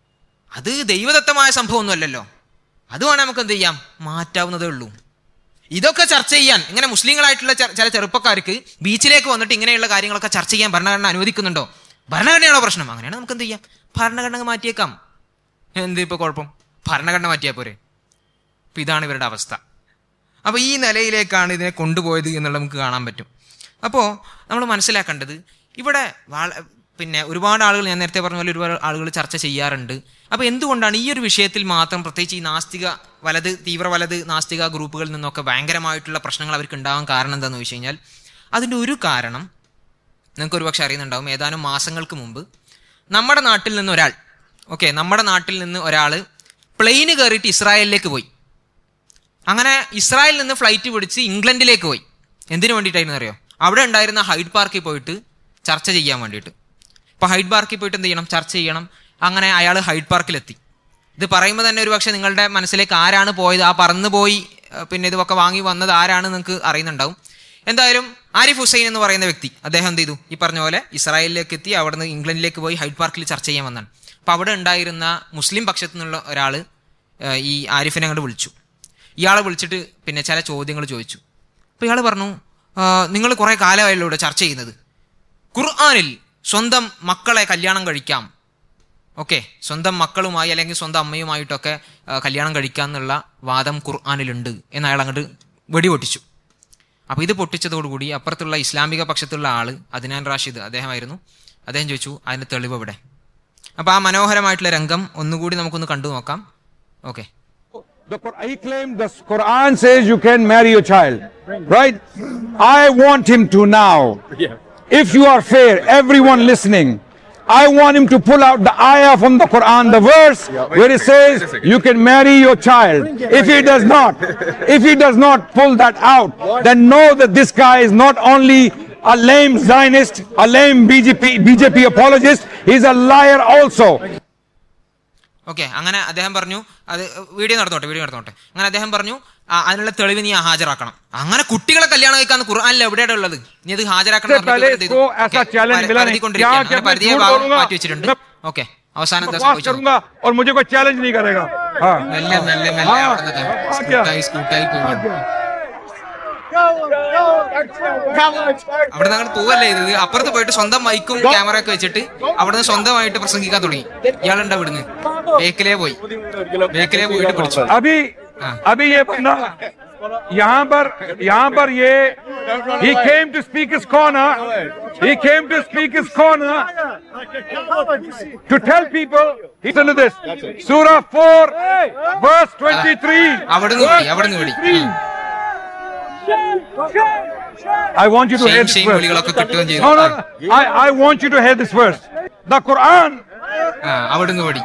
അത് ദൈവദത്തമായ സംഭവമൊന്നുമല്ലല്ലോ അത് വേണേൽ നമുക്ക് എന്ത് ചെയ്യാം മാറ്റാവുന്നതേ ഉള്ളൂ ഇതൊക്കെ ചർച്ച ചെയ്യാൻ ഇങ്ങനെ മുസ്ലിങ്ങളായിട്ടുള്ള ചെ- ചില ചെറുപ്പക്കാർക്ക് ബീച്ചിലേക്ക് വന്നിട്ട് ഇങ്ങനെയുള്ള കാര്യങ്ങളൊക്കെ ചർച്ച ചെയ്യാൻ ഭരണഘടന അനുവദിക്കുന്നുണ്ടോ ഭരണഘടനയാണോ പ്രശ്നം അങ്ങനെയാണ് നമുക്ക് എന്ത് ചെയ്യാം ഭരണഘടന മാറ്റിയേക്കാം എന്ത് ഇപ്പോൾ കുഴപ്പം ഭരണഘടന മാറ്റിയാൽ പോരെ അപ്പം ഇതാണ് ഇവരുടെ അവസ്ഥ അപ്പോൾ ഈ നിലയിലേക്കാണ് ഇതിനെ കൊണ്ടുപോയത് എന്നുള്ളത് നമുക്ക് കാണാൻ പറ്റും അപ്പോൾ നമ്മൾ മനസ്സിലാക്കേണ്ടത് ഇവിടെ വള- പിന്നെ ഒരുപാട് ആളുകൾ ഞാൻ നേരത്തെ പറഞ്ഞ പോലെ ഒരുപാട് ആളുകൾ ചർച്ച ചെയ്യാറുണ്ട് അപ്പോൾ എന്തുകൊണ്ടാണ് ഈ ഒരു വിഷയത്തിൽ മാത്രം പ്രത്യേകിച്ച് ഈ നാസ്തിക വലത് തീവ്ര വലത് നാസ്തിക ഗ്രൂപ്പുകളിൽ നിന്നൊക്കെ ഭയങ്കരമായിട്ടുള്ള പ്രശ്നങ്ങൾ അവർക്ക് ഉണ്ടാകാൻ കാരണം എന്താണെന്ന് വെച്ച് കഴിഞ്ഞാൽ അതിൻ്റെ ഒരു കാരണം നിങ്ങൾക്ക് ഒരുപക്ഷെ അറിയുന്നുണ്ടാവും ഏതാനും മാസങ്ങൾക്ക് മുമ്പ് നമ്മുടെ നാട്ടിൽ നിന്ന് ഒരാൾ ഓക്കെ നമ്മുടെ നാട്ടിൽ നിന്ന് ഒരാൾ പ്ലെയിന് കയറിയിട്ട് ഇസ്രായേലിലേക്ക് പോയി അങ്ങനെ ഇസ്രായേലിൽ നിന്ന് ഫ്ലൈറ്റ് പിടിച്ച് ഇംഗ്ലണ്ടിലേക്ക് പോയി എന്തിനു വേണ്ടിയിട്ടായിരുന്നു അറിയോ അവിടെ ഉണ്ടായിരുന്ന ഹൈഡ് പാർക്കിൽ പോയിട്ട് ചർച്ച ചെയ്യാൻ വേണ്ടിയിട്ട് ഇപ്പോൾ ഹൈഡ് പാർക്കിൽ പോയിട്ട് എന്ത് ചെയ്യണം ചർച്ച ചെയ്യണം അങ്ങനെ അയാൾ ഹൈഡ് പാർക്കിലെത്തി ഇത് പറയുമ്പോൾ തന്നെ ഒരു പക്ഷേ നിങ്ങളുടെ മനസ്സിലേക്ക് ആരാണ് പോയത് ആ പറന്നു പോയി ഏഹ്, പിന്നെ ഇതൊക്കെ വാങ്ങി വന്നത് ആരാണ് നിങ്ങൾക്ക് അറിയുന്നുണ്ടാവും എന്തായാലും ആരിഫ് ഹുസൈൻ എന്ന് പറയുന്ന വ്യക്തി അദ്ദേഹം എന്ത് ചെയ്തു ഈ പറഞ്ഞ പോലെ ഇസ്രായേലിലേക്ക് എത്തി അവിടുന്ന് ഇംഗ്ലണ്ടിലേക്ക് പോയി ഹൈഡ് പാർക്കിൽ ചർച്ച ചെയ്യാൻ വന്നാണ് അപ്പോൾ അവിടെ ഉണ്ടായിരുന്ന മുസ്ലിം പക്ഷത്തു നിന്നുള്ള ഒരാൾ ഈ ആരിഫിനെ അങ്ങോട്ട് വിളിച്ചു ഇയാളെ വിളിച്ചിട്ട് പിന്നെ ചില ചോദ്യങ്ങൾ ചോദിച്ചു അപ്പോൾ ഇയാൾ പറഞ്ഞു നിങ്ങൾ കുറേ കാലമായല്ലോ ഇവിടെ ചർച്ച ചെയ്യുന്നത് ഖുർആാനിൽ സ്വന്തം മക്കളെ കല്യാണം കഴിക്കാം ഓക്കെ സ്വന്തം മക്കളുമായി അല്ലെങ്കിൽ സ്വന്തം അമ്മയുമായിട്ടൊക്കെ ആ, കല്യാണം കഴിക്കാം എന്നുള്ള വാദം ഖുർആാനിലുണ്ട് എന്ന് അയാൾ അങ്ങോട്ട് വെടിപൊട്ടിച്ചു അപ്പോൾ ഇത് പൊട്ടിച്ചതോടുകൂടി അപ്പുറത്തുള്ള ഇസ്ലാമിക പക്ഷത്തുള്ള ആള് അദ്നാൻ റാഷിദ് അദ്ദേഹമായിരുന്നു അദ്ദേഹം ചോദിച്ചു അതിന്റെ തെളിവ് എവിടെ അപ്പോൾ ആ മനോഹരമായിട്ടുള്ള രംഗം ഒന്നുകൂടി നമുക്കൊന്ന് കണ്ടു നോക്കാം okay The Qur- he claimed the Quran says you can marry your child, right? I want him to now. If you are fair, everyone listening, I want him to pull out the ayah from the Quran, the verse where it says you can marry your child. If he does not, if he does not pull that out, then know that this guy is not only a lame Zionist, a lame BJP, BJP apologist, he's a liar also. Okay അങ്ങനെ അദ്ദേഹം പറഞ്ഞു അത് വീഡിയോ നടന്നോട്ടെ വീഡിയോ നടന്നോട്ടെ അങ്ങനെ അദ്ദേഹം പറഞ്ഞു ആ, അതിനുള്ള തെളിവ് നീ ഹാജരാക്കണം അങ്ങനെ കുട്ടികളെ കല്യാണം കഴിക്കാൻ ഖുർആനിൽ എവിടെയാണ് ഉള്ളത് നീ അത് ഹാജരാക്കണം എന്ന് इससे पहले പറഞ്ഞിട്ട് എന്ത് ചെയ്തു? इसको ऐसा Okay, चैलेंज പര- मिला नहीं പരതിക്കൊണ്ടിരിക്കുകയാണ്. क्या कि അങ്ങനെ मैं പരതിയെ झूठ ഭാഗം बोलूंगा മാറ്റി വെച്ചിട്ടുണ്ട് ഓക്കെ അവസാനം എന്താ बकवास സംഭവിച്ചത് करूंगा और मुझे कोई चैलेंज नहीं करेगा हाँ മെല്ലെ മെല്ലെ മെല്ലെ हाँ, അവിടെ നിന്ന് हाँ, क्या? സ്കൂട്ടായി സ്കൂട്ടായി പോവാണ് അവിടെ നിന്ന് അങ്ങോട്ട് പോവല്ലേ ഇത് അപ്പുറത്ത് പോയിട്ട് സ്വന്തം മൈക്കും ക്യാമറ ഒക്കെ വെച്ചിട്ട് അവിടെ നിന്ന് സ്വന്തമായിട്ട് പ്രസംഗിക്കാൻ തുടങ്ങി ഇയാളുണ്ട് അവിടുന്ന് ബേക്കിലേ പോയി ബേക്കിലേ പോയിട്ട് പിടിച്ചു अभी अभी ये बंदा यहाँ पर यहाँ पर ये he came to speak his corner he came to speak his corner to tell people listen to this Surah 4 verse 23 അവിടുന്ന് വിളി അവിടുന്ന് വിളി I want you to hear Shame, this shame verse. വിളികളൊക്കെ കിട്ടുകയും ചെയ്തു. No, no, no. I, I want you to hear this verse. The Quran ആ അവിടുന്ന് വിളി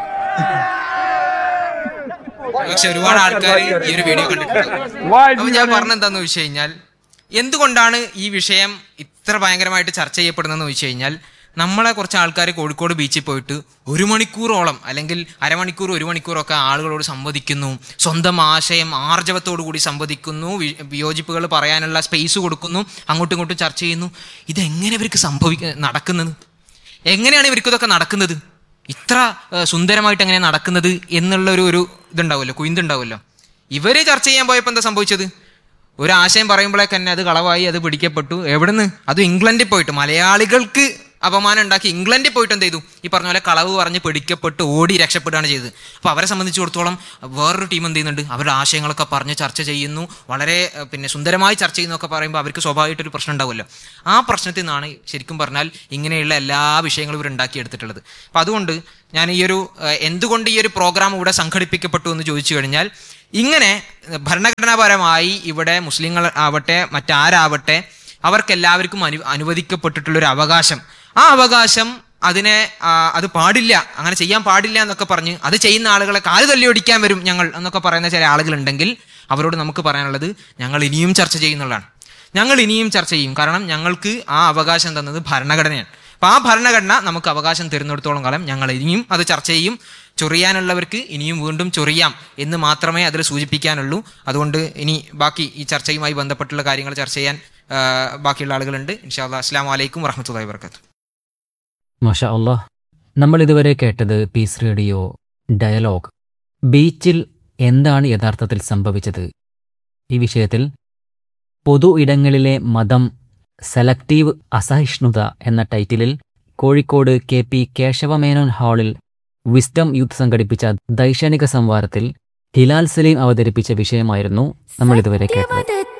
പക്ഷെ ഒരുപാട് ആൾക്കാർ ഈ ഒരു വീഡിയോ കണ്ടിട്ടുണ്ട് അപ്പൊ ഞാൻ പറഞ്ഞെന്താന്ന് വെച്ച് കഴിഞ്ഞാൽ എന്തുകൊണ്ടാണ് ഈ വിഷയം ഇത്ര ഭയങ്കരമായിട്ട് ചർച്ച ചെയ്യപ്പെടുന്നതെന്ന് വെച്ച് കഴിഞ്ഞാൽ നമ്മളെ കുറച്ച് ആൾക്കാർ കോഴിക്കോട് ബീച്ചിൽ പോയിട്ട് ഒരു മണിക്കൂറോളം അല്ലെങ്കിൽ അരമണിക്കൂർ ഒരു മണിക്കൂറൊക്കെ ആളുകളോട് സംവദിക്കുന്നു സ്വന്തം ആശയം ആർജവത്തോടു കൂടി സംവദിക്കുന്നു വി- വിയോജിപ്പുകൾ പറയാനുള്ള സ്പേസ് കൊടുക്കുന്നു അങ്ങോട്ടും ഇങ്ങോട്ടും ചർച്ച ചെയ്യുന്നു ഇതെങ്ങനെ ഇവർക്ക് സംഭവിക്ക നടക്കുന്നത് എങ്ങനെയാണ് ഇവർക്ക് ഇതൊക്കെ നടക്കുന്നത് ഇത്ര ഏഹ്, സുന്ദരമായിട്ട് എങ്ങനെ നടക്കുന്നത് എന്നുള്ള ഒരു ഒരു ഇതുണ്ടാവുമല്ലോ കുയിന്തുണ്ടാവുമല്ലോ ഇവര് ചർച്ച ചെയ്യാൻ പോയപ്പോൾ എന്താ സംഭവിച്ചത് ഒരു ആശയം പറയുമ്പോഴേക്ക് തന്നെ അത് കളവായി അത് പിടിക്കപ്പെട്ടു എവിടുന്ന് അത് ഇംഗ്ലണ്ടിൽ പോയിട്ട് മലയാളികൾക്ക് അപമാനം ഉണ്ടാക്കി ഇംഗ്ലണ്ടിൽ പോയിട്ട് എന്ത് ചെയ്തു ഈ പറഞ്ഞ പോലെ കളവ് പറഞ്ഞ് പിടിക്കപ്പെട്ട് ഓടി രക്ഷപ്പെടുകയാണ് ചെയ്തത് അപ്പോൾ അവരെ സംബന്ധിച്ചിടത്തോളം വേറൊരു ടീം എന്ത് ചെയ്യുന്നുണ്ട് അവരുടെ ആശയങ്ങളൊക്കെ പറഞ്ഞ് ചർച്ച ചെയ്യുന്നു വളരെ ഏഹ്, പിന്നെ സുന്ദരമായി ചർച്ച ചെയ്യുന്നൊക്കെ പറയുമ്പോൾ അവർക്ക് സ്വാഭാവികമായിട്ടൊരു പ്രശ്നം ഉണ്ടാവുമല്ലോ ആ പ്രശ്നത്തിൽ നിന്നാണ് ശരിക്കും പറഞ്ഞാൽ ഇങ്ങനെയുള്ള എല്ലാ വിഷയങ്ങളും ഇവർ ഉണ്ടാക്കിയെടുത്തിട്ടുള്ളത് അപ്പം അതുകൊണ്ട് ഞാൻ ഈ ഒരു ഏഹ്, എന്തുകൊണ്ട് ഈ ഒരു പ്രോഗ്രാം ഇവിടെ സംഘടിപ്പിക്കപ്പെട്ടു എന്ന് ചോദിച്ചു കഴിഞ്ഞാൽ ഇങ്ങനെ ഭരണഘടനാപരമായി ഇവിടെ മുസ്ലിങ്ങൾ ആവട്ടെ മറ്റാരാവട്ടെ അവർക്കെല്ലാവർക്കും അനു അനുവദിക്കപ്പെട്ടിട്ടുള്ളൊരു അവകാശം ആ അവകാശം അതിനെ ആ, അത് പാടില്ല അങ്ങനെ ചെയ്യാൻ പാടില്ല എന്നൊക്കെ പറഞ്ഞ് അത് ചെയ്യുന്ന ആളുകളെ കാല് തല്ലി ഒടിക്കാൻ വരും ഞങ്ങൾ എന്നൊക്കെ പറയുന്ന ചില ആളുകളുണ്ടെങ്കിൽ അവരോട് നമുക്ക് പറയാനുള്ളത് ഞങ്ങൾ ഇനിയും ചർച്ച ചെയ്യുന്നുള്ളതാണ് ഞങ്ങൾ ഇനിയും ചർച്ച ചെയ്യും കാരണം ഞങ്ങൾക്ക് ആ അവകാശം തന്നത് ഭരണഘടനയാണ് അപ്പൊ ആ ഭരണഘടന നമുക്ക് അവകാശം തരുന്നിടത്തോളം കാലം ഞങ്ങൾ ഇനിയും അത് ചർച്ച ചെയ്യും ചൊറിയാനുള്ളവർക്ക് ഇനിയും വീണ്ടും ചൊറിയാം എന്ന് മാത്രമേ അതിൽ സൂചിപ്പിക്കാനുള്ളൂ അതുകൊണ്ട് ഇനി ബാക്കി ഈ ചർച്ചയുമായി ബന്ധപ്പെട്ടുള്ള കാര്യങ്ങൾ ചർച്ച ചെയ്യാൻ ആ, ബാക്കിയുള്ള ആളുകളുണ്ട് ഇൻഷാല്ലാ അസ്സാം വലൈക്കും വറഹമത്തല്ലാ വർക്കത്ത് മാഷാ അള്ളാഹ് നമ്മൾ ഇതുവരെ കേട്ടത് പീസ് റേഡിയോ ഡയലോഗ് ബീച്ചിൽ എന്താണ് യഥാർത്ഥത്തിൽ സംഭവിച്ചത് ഈ വിഷയത്തിൽ പൊതു ഇടങ്ങളിലെ മതം സെലക്റ്റീവ് അസഹിഷ്ണുത എന്ന ടൈറ്റിലിൽ കോഴിക്കോട് കെ പി കേശവമേനോൻ ഹാളിൽ വിസ്ഡം യൂത്ത് സംഘടിപ്പിച്ച ദൈക്ഷണിക സംവാദത്തിൽ ഹിലാൽ സലീം അവതരിപ്പിച്ച വിഷയമായിരുന്നു നമ്മൾ ഇതുവരെ കേട്ടത്